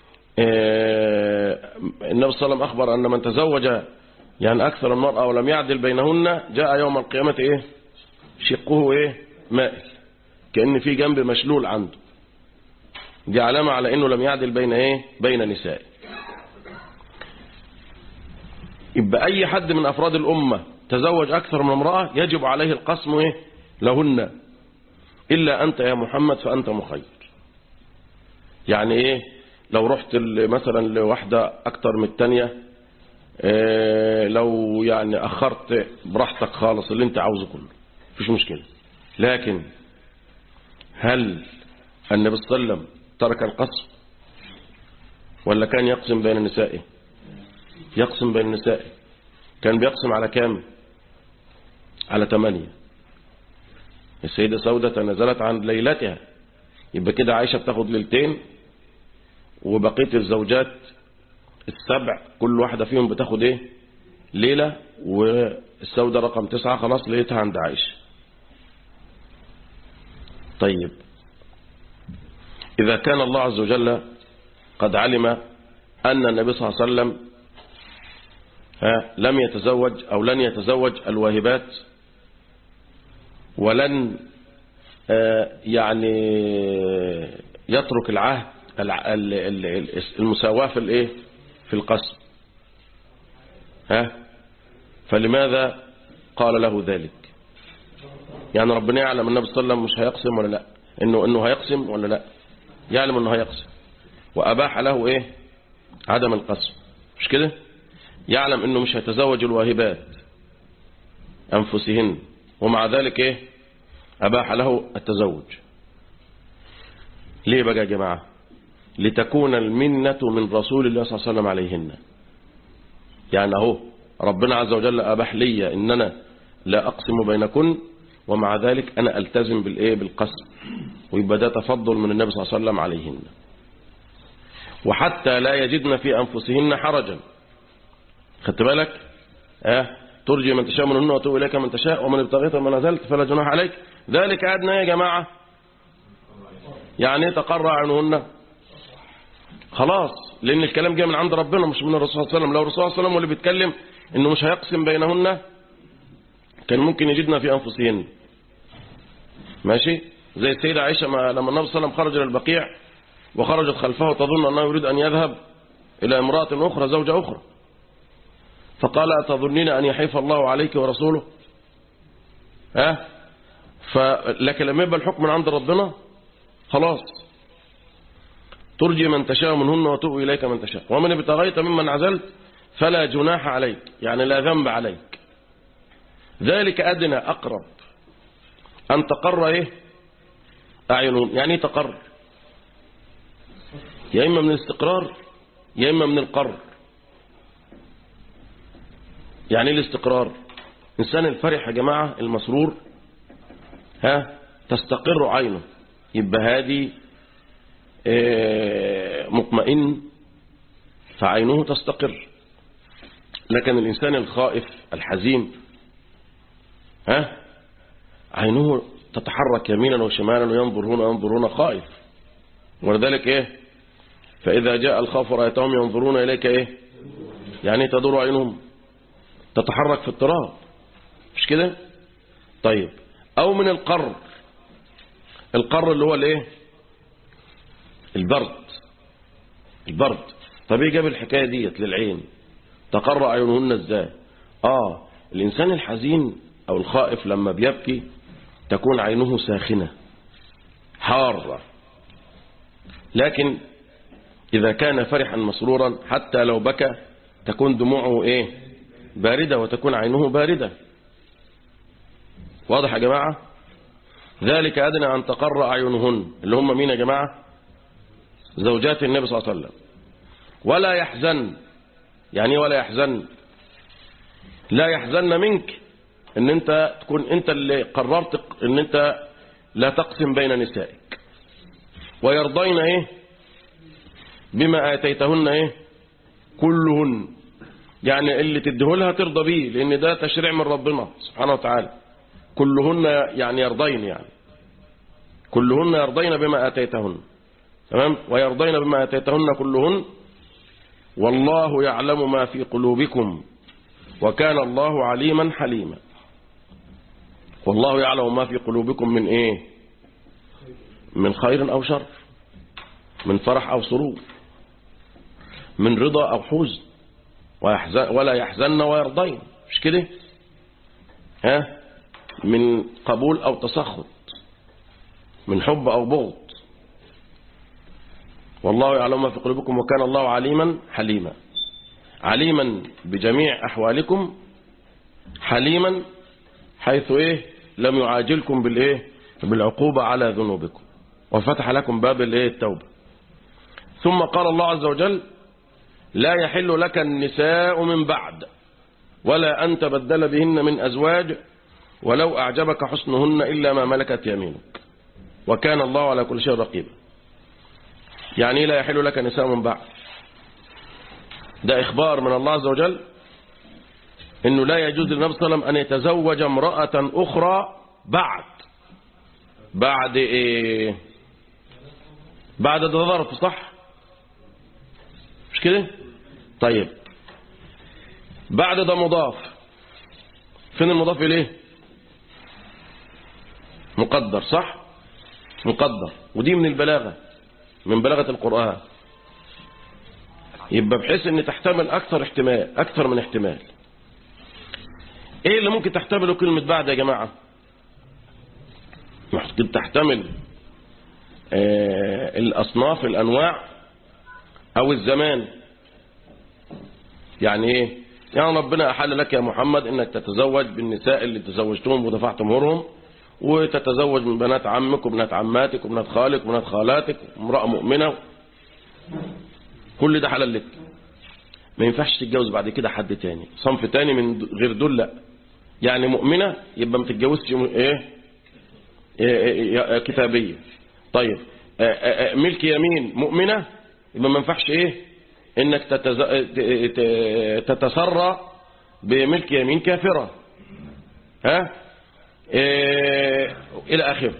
آه، النبي صلى الله عليه وسلم أخبر أن من تزوج يعني أكثر المرأة ولم يعدل بينهن جاء يوم القيامة إيه شقه إيه مائل كأن في جنب مشلول عنده دي علامة على أنه لم يعدل بين إيه بين نساء يبقى أي حد من أفراد الأمة تزوج أكثر من امرأة يجب عليه القسم إيه لهن إلا أنت يا محمد فأنت مخير يعني إيه لو رحت ل- مثلا لواحدة أكتر من التانية إيه لو يعني أخرت براحتك خالص اللي أنت عاوزه كله مفيش مشكلة لكن هل النبي صلى الله عليه وسلم ترك القسم ولا كان يقسم بين نسائه يقسم بين نسائه كان بيقسم على كام على ثمانية السيدة سودة تنازلت عن ليلتها يبقى كده عائشة بتاخد ليلتين وبقية الزوجات السبع كل واحدة فيهم بتاخد ايه ليلة والسودة رقم تسعة خلاص لقيتها عند عائشة طيب إذا كان الله عز وجل قد علم أن النبي صلى الله عليه وسلم ها لم يتزوج أو لن يتزوج الواهبات ولن آه، يعني يترك العهد الع- ال- ال- ال- المساواة في الايه في القسم ها فلماذا قال له ذلك يعني ربنا يعلم النبي صلى الله عليه وسلم مش هيقسم ولا لا انه انه هيقسم ولا لا يعلم انه هيقسم واباح له ايه عدم القسم مش كده يعلم انه مش هيتزوج الواهبات انفسهن ومع ذلك ايه اباح له التزوج ليه بقى يا جماعه لتكون المنة من رسول الله صلى الله عليه وسلم عليهن يعني اهو ربنا عز وجل أباح لي إن أنا لا أقسم بينكن ومع ذلك أنا ألتزم بالإيه بالقسم ويبقى ده تفضل من النبي صلى الله عليه وسلم عليهن وحتى لا يجدن في أنفسهن حرجا خدت بالك اه ترجي من تشاء منهن وتوب إليك من تشاء ومن ابتغيت ما نزلت فلا جناح عليك ذلك أدنى يا جماعة يعني ايه تقر عنهن خلاص لأن الكلام جاي من عند ربنا مش من الرسول صلى الله عليه وسلم لو الرسول صلى الله عليه وسلم هو اللي بيتكلم إنه مش هيقسم بينهن كان ممكن يجدنا في أنفسهن ماشي زي السيدة عائشة ما لما النبي صلى الله عليه وسلم خرج إلى البقيع وخرجت خلفه تظن أنه يريد أن يذهب إلى امرأة أخرى زوجة أخرى فقال أتظنين أن يحيف الله عليك ورسوله ها فلكن لما يبقى الحكم من عند ربنا خلاص ترجي من تشاء منهن وتؤوي إليك من تشاء ومن ابتغيت ممن عزلت فلا جناح عليك يعني لا ذنب عليك ذلك أدنى أقرب أن تقر إيه أعينهم يعني إيه تقر يا إما من الاستقرار يا إما من القر يعني إيه الاستقرار إنسان الفرح يا جماعة المسرور ها تستقر عينه يبقى هذه مطمئن فعينه تستقر لكن الإنسان الخائف الحزين ها عينه تتحرك يمينا وشمالا وينظر هنا وينظر هنا خائف ولذلك ايه فإذا جاء الخوف رأيتهم ينظرون إليك ايه يعني تدور عينهم تتحرك في اضطراب مش كده طيب أو من القر القر اللي هو الايه البرد البرد طب ايه جاب الحكايه ديت للعين تقر عيونهن ازاي اه الانسان الحزين او الخائف لما بيبكي تكون عينه ساخنة حارة لكن إذا كان فرحا مسرورا حتى لو بكى تكون دموعه إيه باردة وتكون عينه باردة واضح يا جماعة ذلك أدنى أن تقر أعينهن اللي هم مين يا جماعة زوجات النبي صلى الله عليه وسلم ولا يحزن يعني ولا يحزن لا يحزن منك ان انت تكون انت اللي قررت ان انت لا تقسم بين نسائك ويرضين ايه بما اتيتهن ايه كلهن يعني اللي تديهولها ترضى بيه لان ده تشريع من ربنا سبحانه وتعالى كلهن يعني يرضين يعني كلهن يرضين بما اتيتهن تمام ويرضين بما اتيتهن كلهن والله يعلم ما في قلوبكم وكان الله عليما حليما والله يعلم ما في قلوبكم من ايه من خير او شر من فرح او سرور من رضا او حزن ويحزن ولا يحزن ويرضين مش كده ها من قبول او تسخط من حب او بغض والله يعلم ما في قلوبكم وكان الله عليما حليما عليما بجميع أحوالكم حليما حيث إيه لم يعاجلكم بالإيه بالعقوبة على ذنوبكم وفتح لكم باب الإيه التوبة ثم قال الله عز وجل لا يحل لك النساء من بعد ولا أن تبدل بهن من أزواج ولو أعجبك حسنهن إلا ما ملكت يمينك وكان الله على كل شيء رقيبا يعني لا يحل لك نساء من بعد ده إخبار من الله عز وجل إنه لا يجوز للنبي صلى الله عليه وسلم أن يتزوج امرأة أخرى بعد بعد إيه بعد ده ظرف صح مش كده طيب بعد ده مضاف فين المضاف إليه مقدر صح مقدر ودي من البلاغة من بلاغة القرآن يبقى بحيث ان تحتمل اكثر احتمال اكثر من احتمال ايه اللي ممكن تحتمله كلمة بعد يا جماعة ممكن تحتمل آه الاصناف الانواع او الزمان يعني ايه يعني ربنا احل لك يا محمد انك تتزوج بالنساء اللي تزوجتهم ودفعت مهرهم وتتزوج من بنات عمك وبنات عماتك وبنات خالك وبنات خالاتك امرأة مؤمنة كل ده حلال لك ما ينفعش تتجوز بعد كده حد تاني صنف تاني من غير دول لا يعني مؤمنة يبقى ما تتجوزش ايه, إيه, إيه كتابية طيب آآ آآ ملك يمين مؤمنة يبقى ما ينفعش ايه انك تتز... تتسرى بملك يمين كافرة ها إيه الى اخره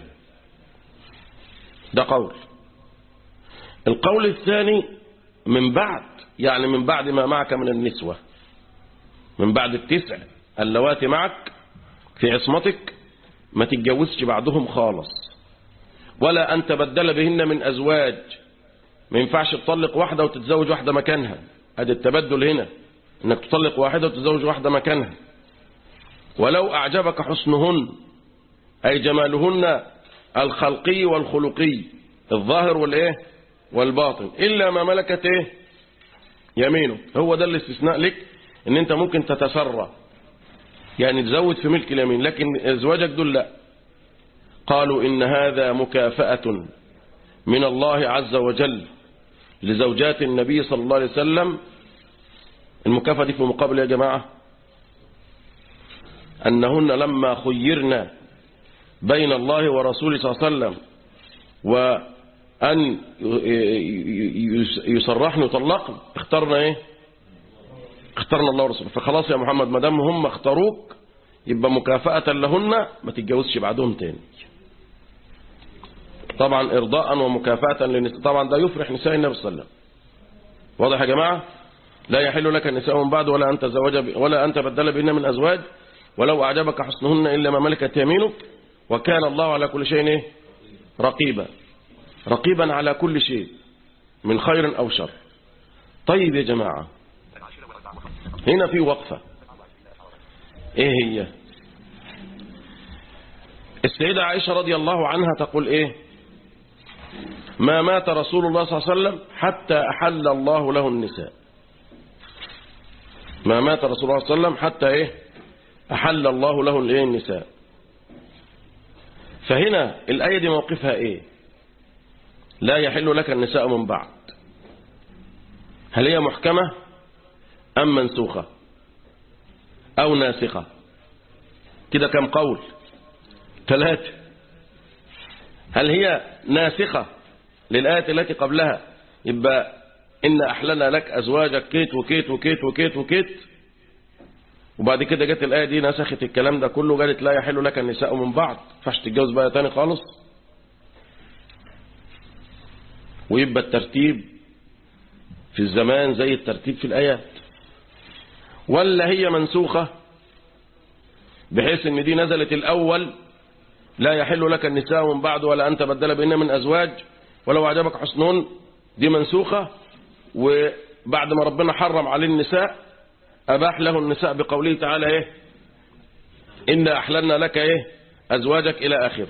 ده قول القول الثاني من بعد يعني من بعد ما معك من النسوة من بعد التسع اللواتي معك في عصمتك ما تتجوزش بعدهم خالص ولا أن تبدل بهن من أزواج ما ينفعش تطلق واحدة وتتزوج واحدة مكانها هذا التبدل هنا انك تطلق واحدة وتتزوج واحدة مكانها ولو أعجبك حسنهن أي جمالهن الخلقي والخلقي الظاهر والإيه والباطن إلا ما ملكت إيه يمينه هو ده الاستثناء لك ان انت ممكن تتسرى يعني تزود في ملك اليمين لكن ازواجك دول لا قالوا ان هذا مكافأة من الله عز وجل لزوجات النبي صلى الله عليه وسلم المكافأة دي في المقابل يا جماعة أنهن لما خيرنا بين الله ورسوله صلى الله عليه وسلم وأن يصرحن ويطلقن اخترنا ايه اخترنا الله ورسوله فخلاص يا محمد ما دام هم اختاروك يبقى مكافأة لهن ما تتجوزش بعدهم تاني طبعا ارضاء ومكافأة للنساء طبعا ده يفرح نساء النبي صلى الله عليه وسلم واضح يا جماعة لا يحل لك النساء من بعد ولا أن تزوج ولا أن تبدل بهن من أزواج ولو أعجبك حسنهن إلا ما ملكت يمينك وكان الله على كل شيء إيه؟ رقيبا رقيبا على كل شيء من خير أو شر طيب يا جماعة هنا في وقفة ايه هي السيدة عائشة رضي الله عنها تقول ايه ما مات رسول الله صلى الله عليه وسلم حتى أحل الله له النساء ما مات رسول الله صلى الله عليه وسلم حتى ايه أحل الله له الايه النساء فهنا الآية دي موقفها ايه لا يحل لك النساء من بعد هل هي محكمة أم منسوخة أو ناسخة كده كم قول ثلاثة هل هي ناسخة للآية التي قبلها يبقى إن أحلنا لك أزواجك كيت وكيت وكيت وكيت وكيت وبعد كده جت الآية دي نسخت الكلام ده كله قالت لا يحل لك النساء من بعد فاش تتجوز بقى تاني خالص ويبقى الترتيب في الزمان زي الترتيب في الآيات ولا هي منسوخة بحيث ان دي نزلت الأول لا يحل لك النساء من بعد ولا أن تبدل بإن من أزواج ولو أعجبك حسنون دي منسوخة وبعد ما ربنا حرم عليه النساء أباح له النساء بقوله تعالى إيه إن أحللنا لك إيه أزواجك إلى آخر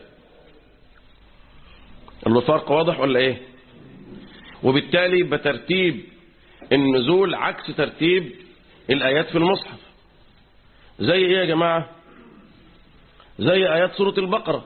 الفرق واضح ولا إيه وبالتالي بترتيب النزول عكس ترتيب الآيات في المصحف زي إيه يا جماعة زي آيات سورة البقرة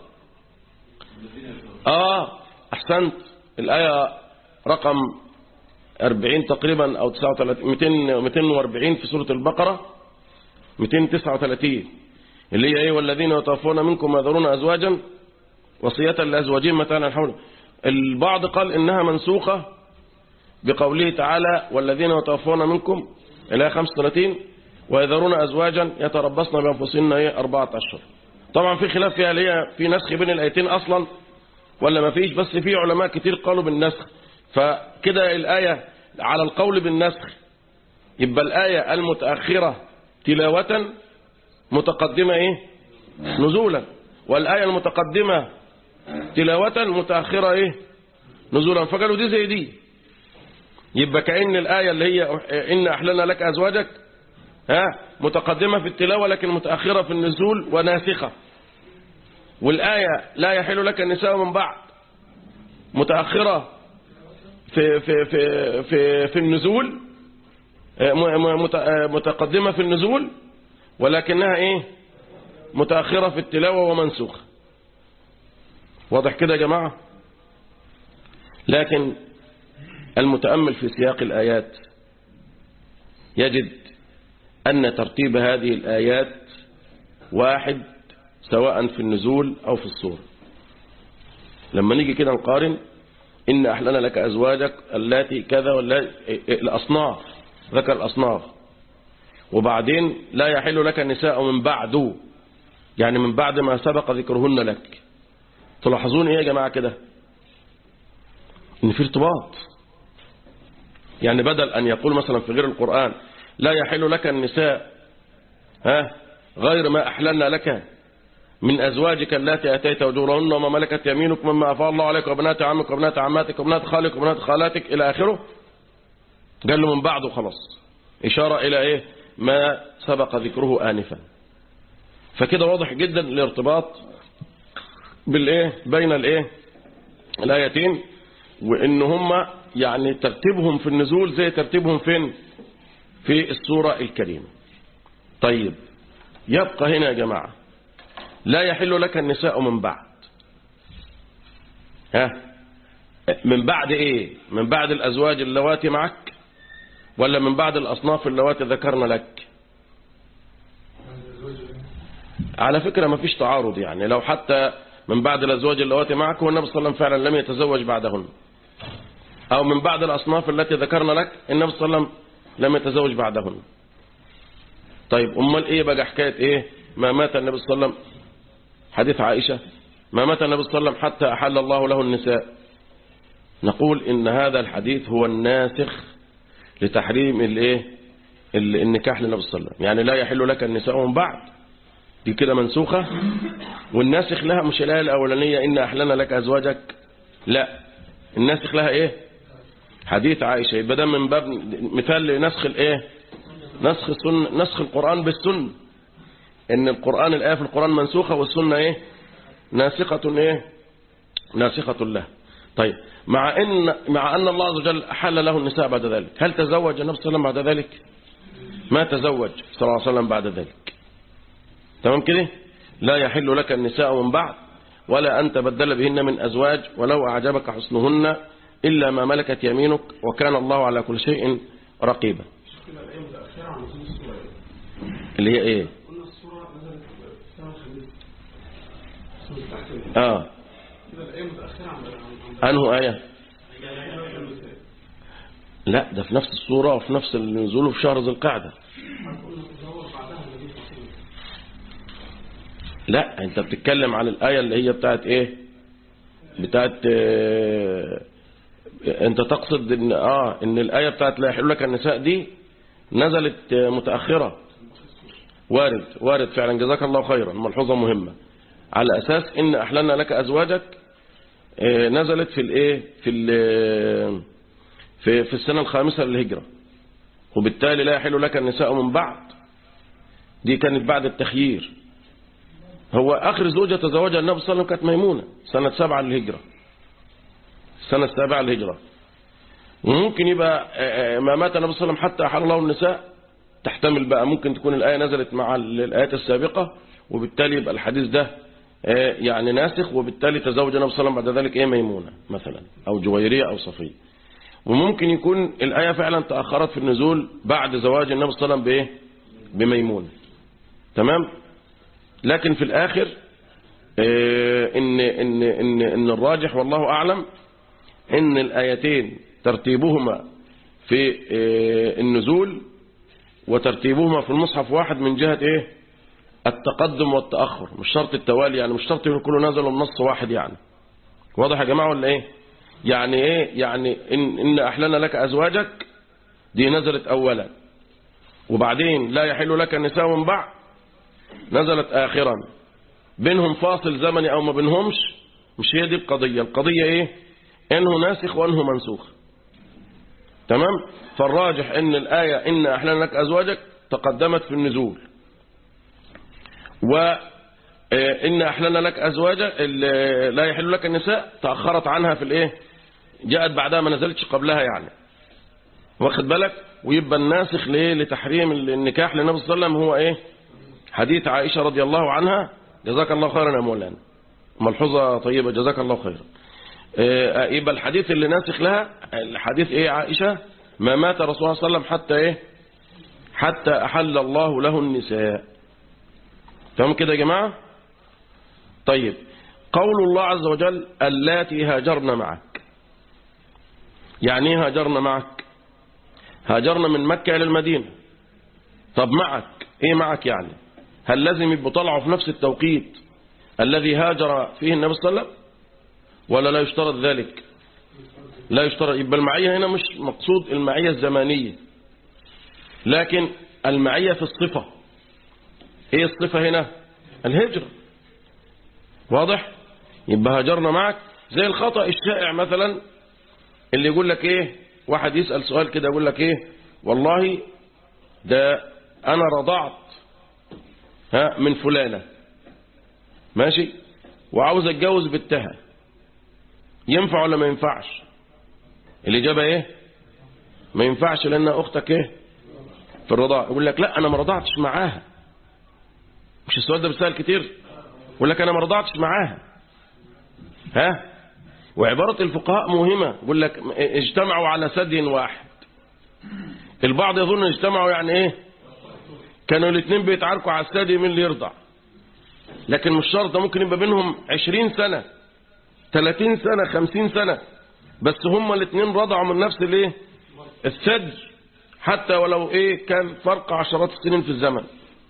آه أحسنت الآية رقم 40 تقريبا أو 39 200 240 في سورة البقرة 239 اللي هي إيه والذين يتوفون منكم ويذرون أزواجا وصية لأزواجهم متاعا الحول البعض قال إنها منسوخة بقوله تعالى والذين يتوفون منكم إلى 35 ويذرون أزواجا يتربصن بأنفسهن إيه أربعة أشهر طبعا في خلاف فيها اللي هي في نسخ بين الآيتين أصلا ولا ما فيش بس في علماء كتير قالوا بالنسخ فكده الآية على القول بالنسخ يبقى الآية المتأخرة تلاوة متقدمة إيه نزولا والآية المتقدمة تلاوة متأخرة إيه نزولا فقالوا دي زي دي يبقى كأن الآية اللي هي إن أحلنا لك أزواجك ها متقدمة في التلاوة لكن متأخرة في النزول وناسخة والآية لا يحل لك النساء من بعد متأخرة في في في في في النزول متقدمة في النزول ولكنها ايه متأخرة في التلاوة ومنسوخة واضح كده يا جماعة لكن المتأمل في سياق الآيات يجد أن ترتيب هذه الآيات واحد سواء في النزول أو في الصورة لما نيجي كده نقارن إن أحلنا لك أزواجك التي كذا ولا الأصناف ذكر الأصناف وبعدين لا يحل لك النساء من بعد يعني من بعد ما سبق ذكرهن لك تلاحظون إيه يا جماعة كده إن في ارتباط يعني بدل أن يقول مثلا في غير القرآن لا يحل لك النساء ها غير ما أحللنا لك من أزواجك التي أتيت أجورهن وما ملكت يمينك مما أفاء الله عليك وبنات عمك وبنات عماتك وبنات خالك وبنات خالاتك إلى آخره قال له من بعده خلاص إشارة إلى إيه ما سبق ذكره آنفا فكده واضح جدا الارتباط بالإيه بين الإيه الآيتين وإن هم يعني ترتيبهم في النزول زي ترتيبهم فين في السورة الكريمة طيب يبقى هنا يا جماعة لا يحل لك النساء من بعد ها من بعد ايه من بعد الازواج اللواتي معك ولا من بعد الاصناف اللواتي ذكرنا لك على فكرة ما فيش تعارض يعني لو حتى من بعد الازواج اللواتي معك والنبي صلى الله عليه وسلم فعلا لم يتزوج بعدهن او من بعد الاصناف التي ذكرنا لك النبي صلى الله عليه وسلم لم يتزوج بعدهن طيب امال ايه بقى حكايه ايه ما مات النبي صلى الله عليه وسلم حديث عائشة ما مات النبي صلى الله عليه وسلم حتى أحل الله له النساء نقول إن هذا الحديث هو الناسخ لتحريم الايه النكاح للنبي صلى الله عليه وسلم يعني لا يحل لك النساء من بعد دي كده منسوخة والناسخ لها مش الآية الأولانية إن أحلنا لك أزواجك لا الناسخ لها إيه حديث عائشة يبقى ده من باب مثال لنسخ الإيه نسخ السنة نسخ القرآن بالسنة ان القرآن الآية في القرآن منسوخة والسنة ايه ناسخة إيه ناسخة له طيب مع أن مع أن الله عز وجل أحل له النساء بعد ذلك هل تزوج النبي صلى الله عليه وسلم بعد ذلك ما تزوج صلى الله عليه وسلم بعد ذلك تمام كده لا يحل لك النساء من بعد ولا أن تبدل بهن من أزواج ولو أعجبك حسنهن إلا ما ملكت يمينك وكان الله على كل شيء رقيبا كده الآية متأخرة عن نزول السورة اللي هي إيه قلنا السورة نزلت في السنة الخامسة سورة التحكيم آه كده الآية متأخرة عن عن عن أنه آية عن النساء لا ده في نفس الصورة وفي نفس النزول في شهر ذي القعدة قلنا تزوج بعدها النبي صلى الله عليه وسلم لا انت بتتكلم عن الآية اللي هي بتاعت ايه بتاعت اه انت تقصد ان اه ان الآية بتاعت لا يحل لك النساء دي نزلت آه، متأخرة وارد وارد فعلا جزاك الله خيرا ملحوظة مهمة على أساس ان أحللنا لك أزواجك آه، نزلت في الايه في ال- في في السنة الخامسة للهجرة وبالتالي لا يحل لك النساء من بعد دي كانت بعد التخيير هو آخر زوجة تزوجها النبي صلى الله عليه وسلم كانت ميمونة سنة سبعة للهجرة السنة السابعة للهجرة وممكن يبقى آه، آه، ما مات النبي صلى الله عليه وسلم حتى أحل الله النساء تحتمل بقى ممكن تكون الآية نزلت مع ال- الآيات السابقة وبالتالي يبقى الحديث ده آه، يعني ناسخ وبالتالي تزوج النبي صلى الله عليه وسلم بعد ذلك إيه ميمونة مثلا أو جويرية أو صفية وممكن يكون الآية فعلا تأخرت في النزول بعد زواج النبي صلى الله عليه وسلم بإيه بميمونة تمام لكن في الآخر آه، إن, إن, إن, إن الراجح والله أعلم إن الآيتين ترتيبهما في آه، النزول وترتيبهما في المصحف واحد من جهة إيه التقدم والتأخر مش شرط التوالي يعني مش شرط يكون كله نزل بنص واحد يعني واضح يا جماعة ولا إيه يعني إيه يعني إن, إن أحلنا لك أزواجك دي نزلت أولا وبعدين لا يحل لك النساء من بعد نزلت آخرا بينهم فاصل زمني أو ما بينهمش مش هي دي القضية القضية إيه إنه ناسخ وإنه منسوخ تمام فالراجح إن الآية إن أحلنا لك أزواجك تقدمت في النزول و آه، إن أحلنا لك أزواجك ال- لا يحل لك النساء تأخرت عنها في الإيه جاءت بعدها ما نزلتش قبلها يعني واخد بالك ويبقى الناسخ ليه لتحريم النكاح للنبي صلى الله عليه وسلم هو إيه حديث عائشة رضي الله عنها جزاك الله خيرا يا مولانا ملحوظة طيبة جزاك الله خيرا آه، يبقى الحديث اللي ناسخ لها الحديث ايه عائشة ما مات رسول الله صلى الله عليه وسلم حتى ايه حتى أحل الله له النساء تمام كده يا جماعة طيب قول الله عز وجل اللاتي هاجرن معك يعني ايه هاجرن معك هاجرن من مكة إلى المدينة طب معك ايه معك يعني هل لازم يبقوا طلعوا في نفس التوقيت الذي هاجر فيه النبي صلى الله عليه وسلم ولا لا يشترط ذلك لا يشترط يبقى المعية هنا مش مقصود المعية الزمانية لكن المعية في الصفة ايه الصفة هنا الهجرة واضح يبقى هاجرنا معك زي الخطأ الشائع مثلا اللي يقول لك ايه واحد يسأل سؤال كده يقول لك ايه والله ده انا رضعت ها من فلانة ماشي وعاوز اتجوز بنتها ينفع ولا ما ينفعش الإجابة ايه ما ينفعش لأنها أختك ايه في الرضاعة يقول لك لا أنا ما رضعتش معاها مش السؤال ده بيسأل كتير يقول لك أنا ما رضعتش معاها ها وعبارة الفقهاء مهمة يقول لك اجتمعوا على ثدي واحد البعض يظن اجتمعوا يعني ايه كانوا الاثنين بيتعاركوا على الثدي مين اللي يرضع لكن مش شرط ده ممكن يبقى بينهم 20 سنة 30 سنة 50 سنة بس هما الاثنين رضعوا من نفس الايه الثدي حتى ولو ايه كان فرق عشرات السنين في الزمن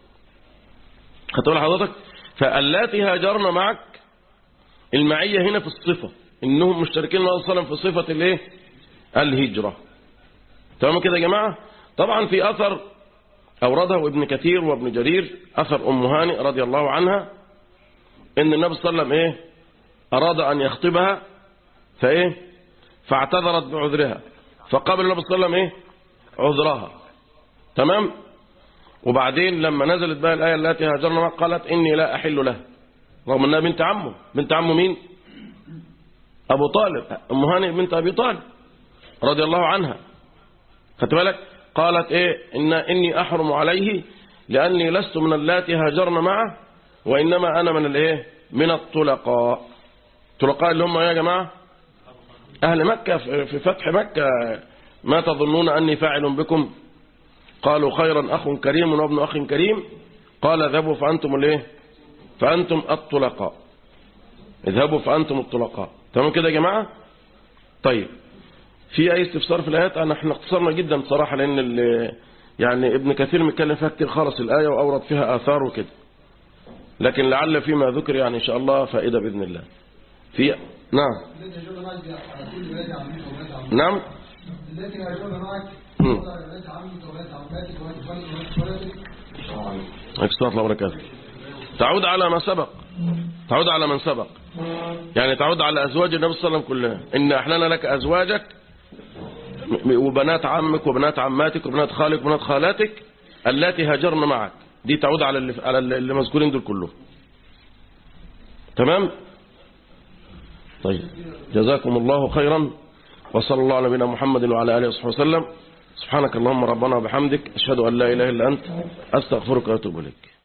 هتقول حضرتك فاللاتي هاجرن معك المعية هنا في الصفة انهم مشتركين مع صلى الله عليه وسلم في صفة الايه الهجرة تمام كده يا جماعة طبعا في اثر اورده ابن كثير وابن جرير اثر ام هانئ رضي الله عنها ان النبي صلى الله عليه وسلم ايه اراد ان يخطبها فايه فاعتذرت بعذرها فقبل النبي صلى الله عليه وسلم ايه عذرها تمام وبعدين لما نزلت بقى الآية التي هاجرنا معها قالت إني لا أحل له رغم انها بنت عمه بنت عمه مين ابو طالب ام هانئ بنت ابي طالب رضي الله عنها خدت بالك قالت ايه إن اني احرم عليه لاني لست من اللاتي هاجرن معه وانما انا من الايه من الطلقاء الطلقاء اللي هم إيه يا جماعه اهل مكه في في فتح مكه ما تظنون اني فاعل بكم قالوا خيرا اخ كريم وابن اخ كريم قال اذهبوا فانتم الايه فانتم الطلقاء اذهبوا فانتم الطلقاء تمام كده يا جماعه طيب في اي استفسار في الايات انا احنا اختصرنا جدا بصراحه لان ال- يعني ابن كثير متكلم فيها كتير خالص الايه واورد فيها اثار وكده لكن لعل فيما ذكر يعني ان شاء الله فائده باذن الله في نعم التي هاجرنا معك على كل بنات عمك وبنات عمك نعم التي هاجرنا معك مم. على بنات عمك وبنات عماتك وبنات خالك وبنات خالاتك عليكم الله وبركاته تعود على ما سبق تعود على من سبق يعني تعود على أزواج النبي صلى الله عليه وسلم كلها إن أحلنا لك أزواجك م- وبنات عمك وبنات عماتك وبنات خالك وبنات خالاتك اللاتي هاجرن معك دي تعود على اللي, على اللي مذكورين دول كلهم تمام طيب جزاكم الله خيرا وصلى الله على نبينا محمد وعلى آله وصحبه وسلم سبحانك اللهم ربنا وبحمدك أشهد أن لا إله إلا أنت أستغفرك وأتوب إليك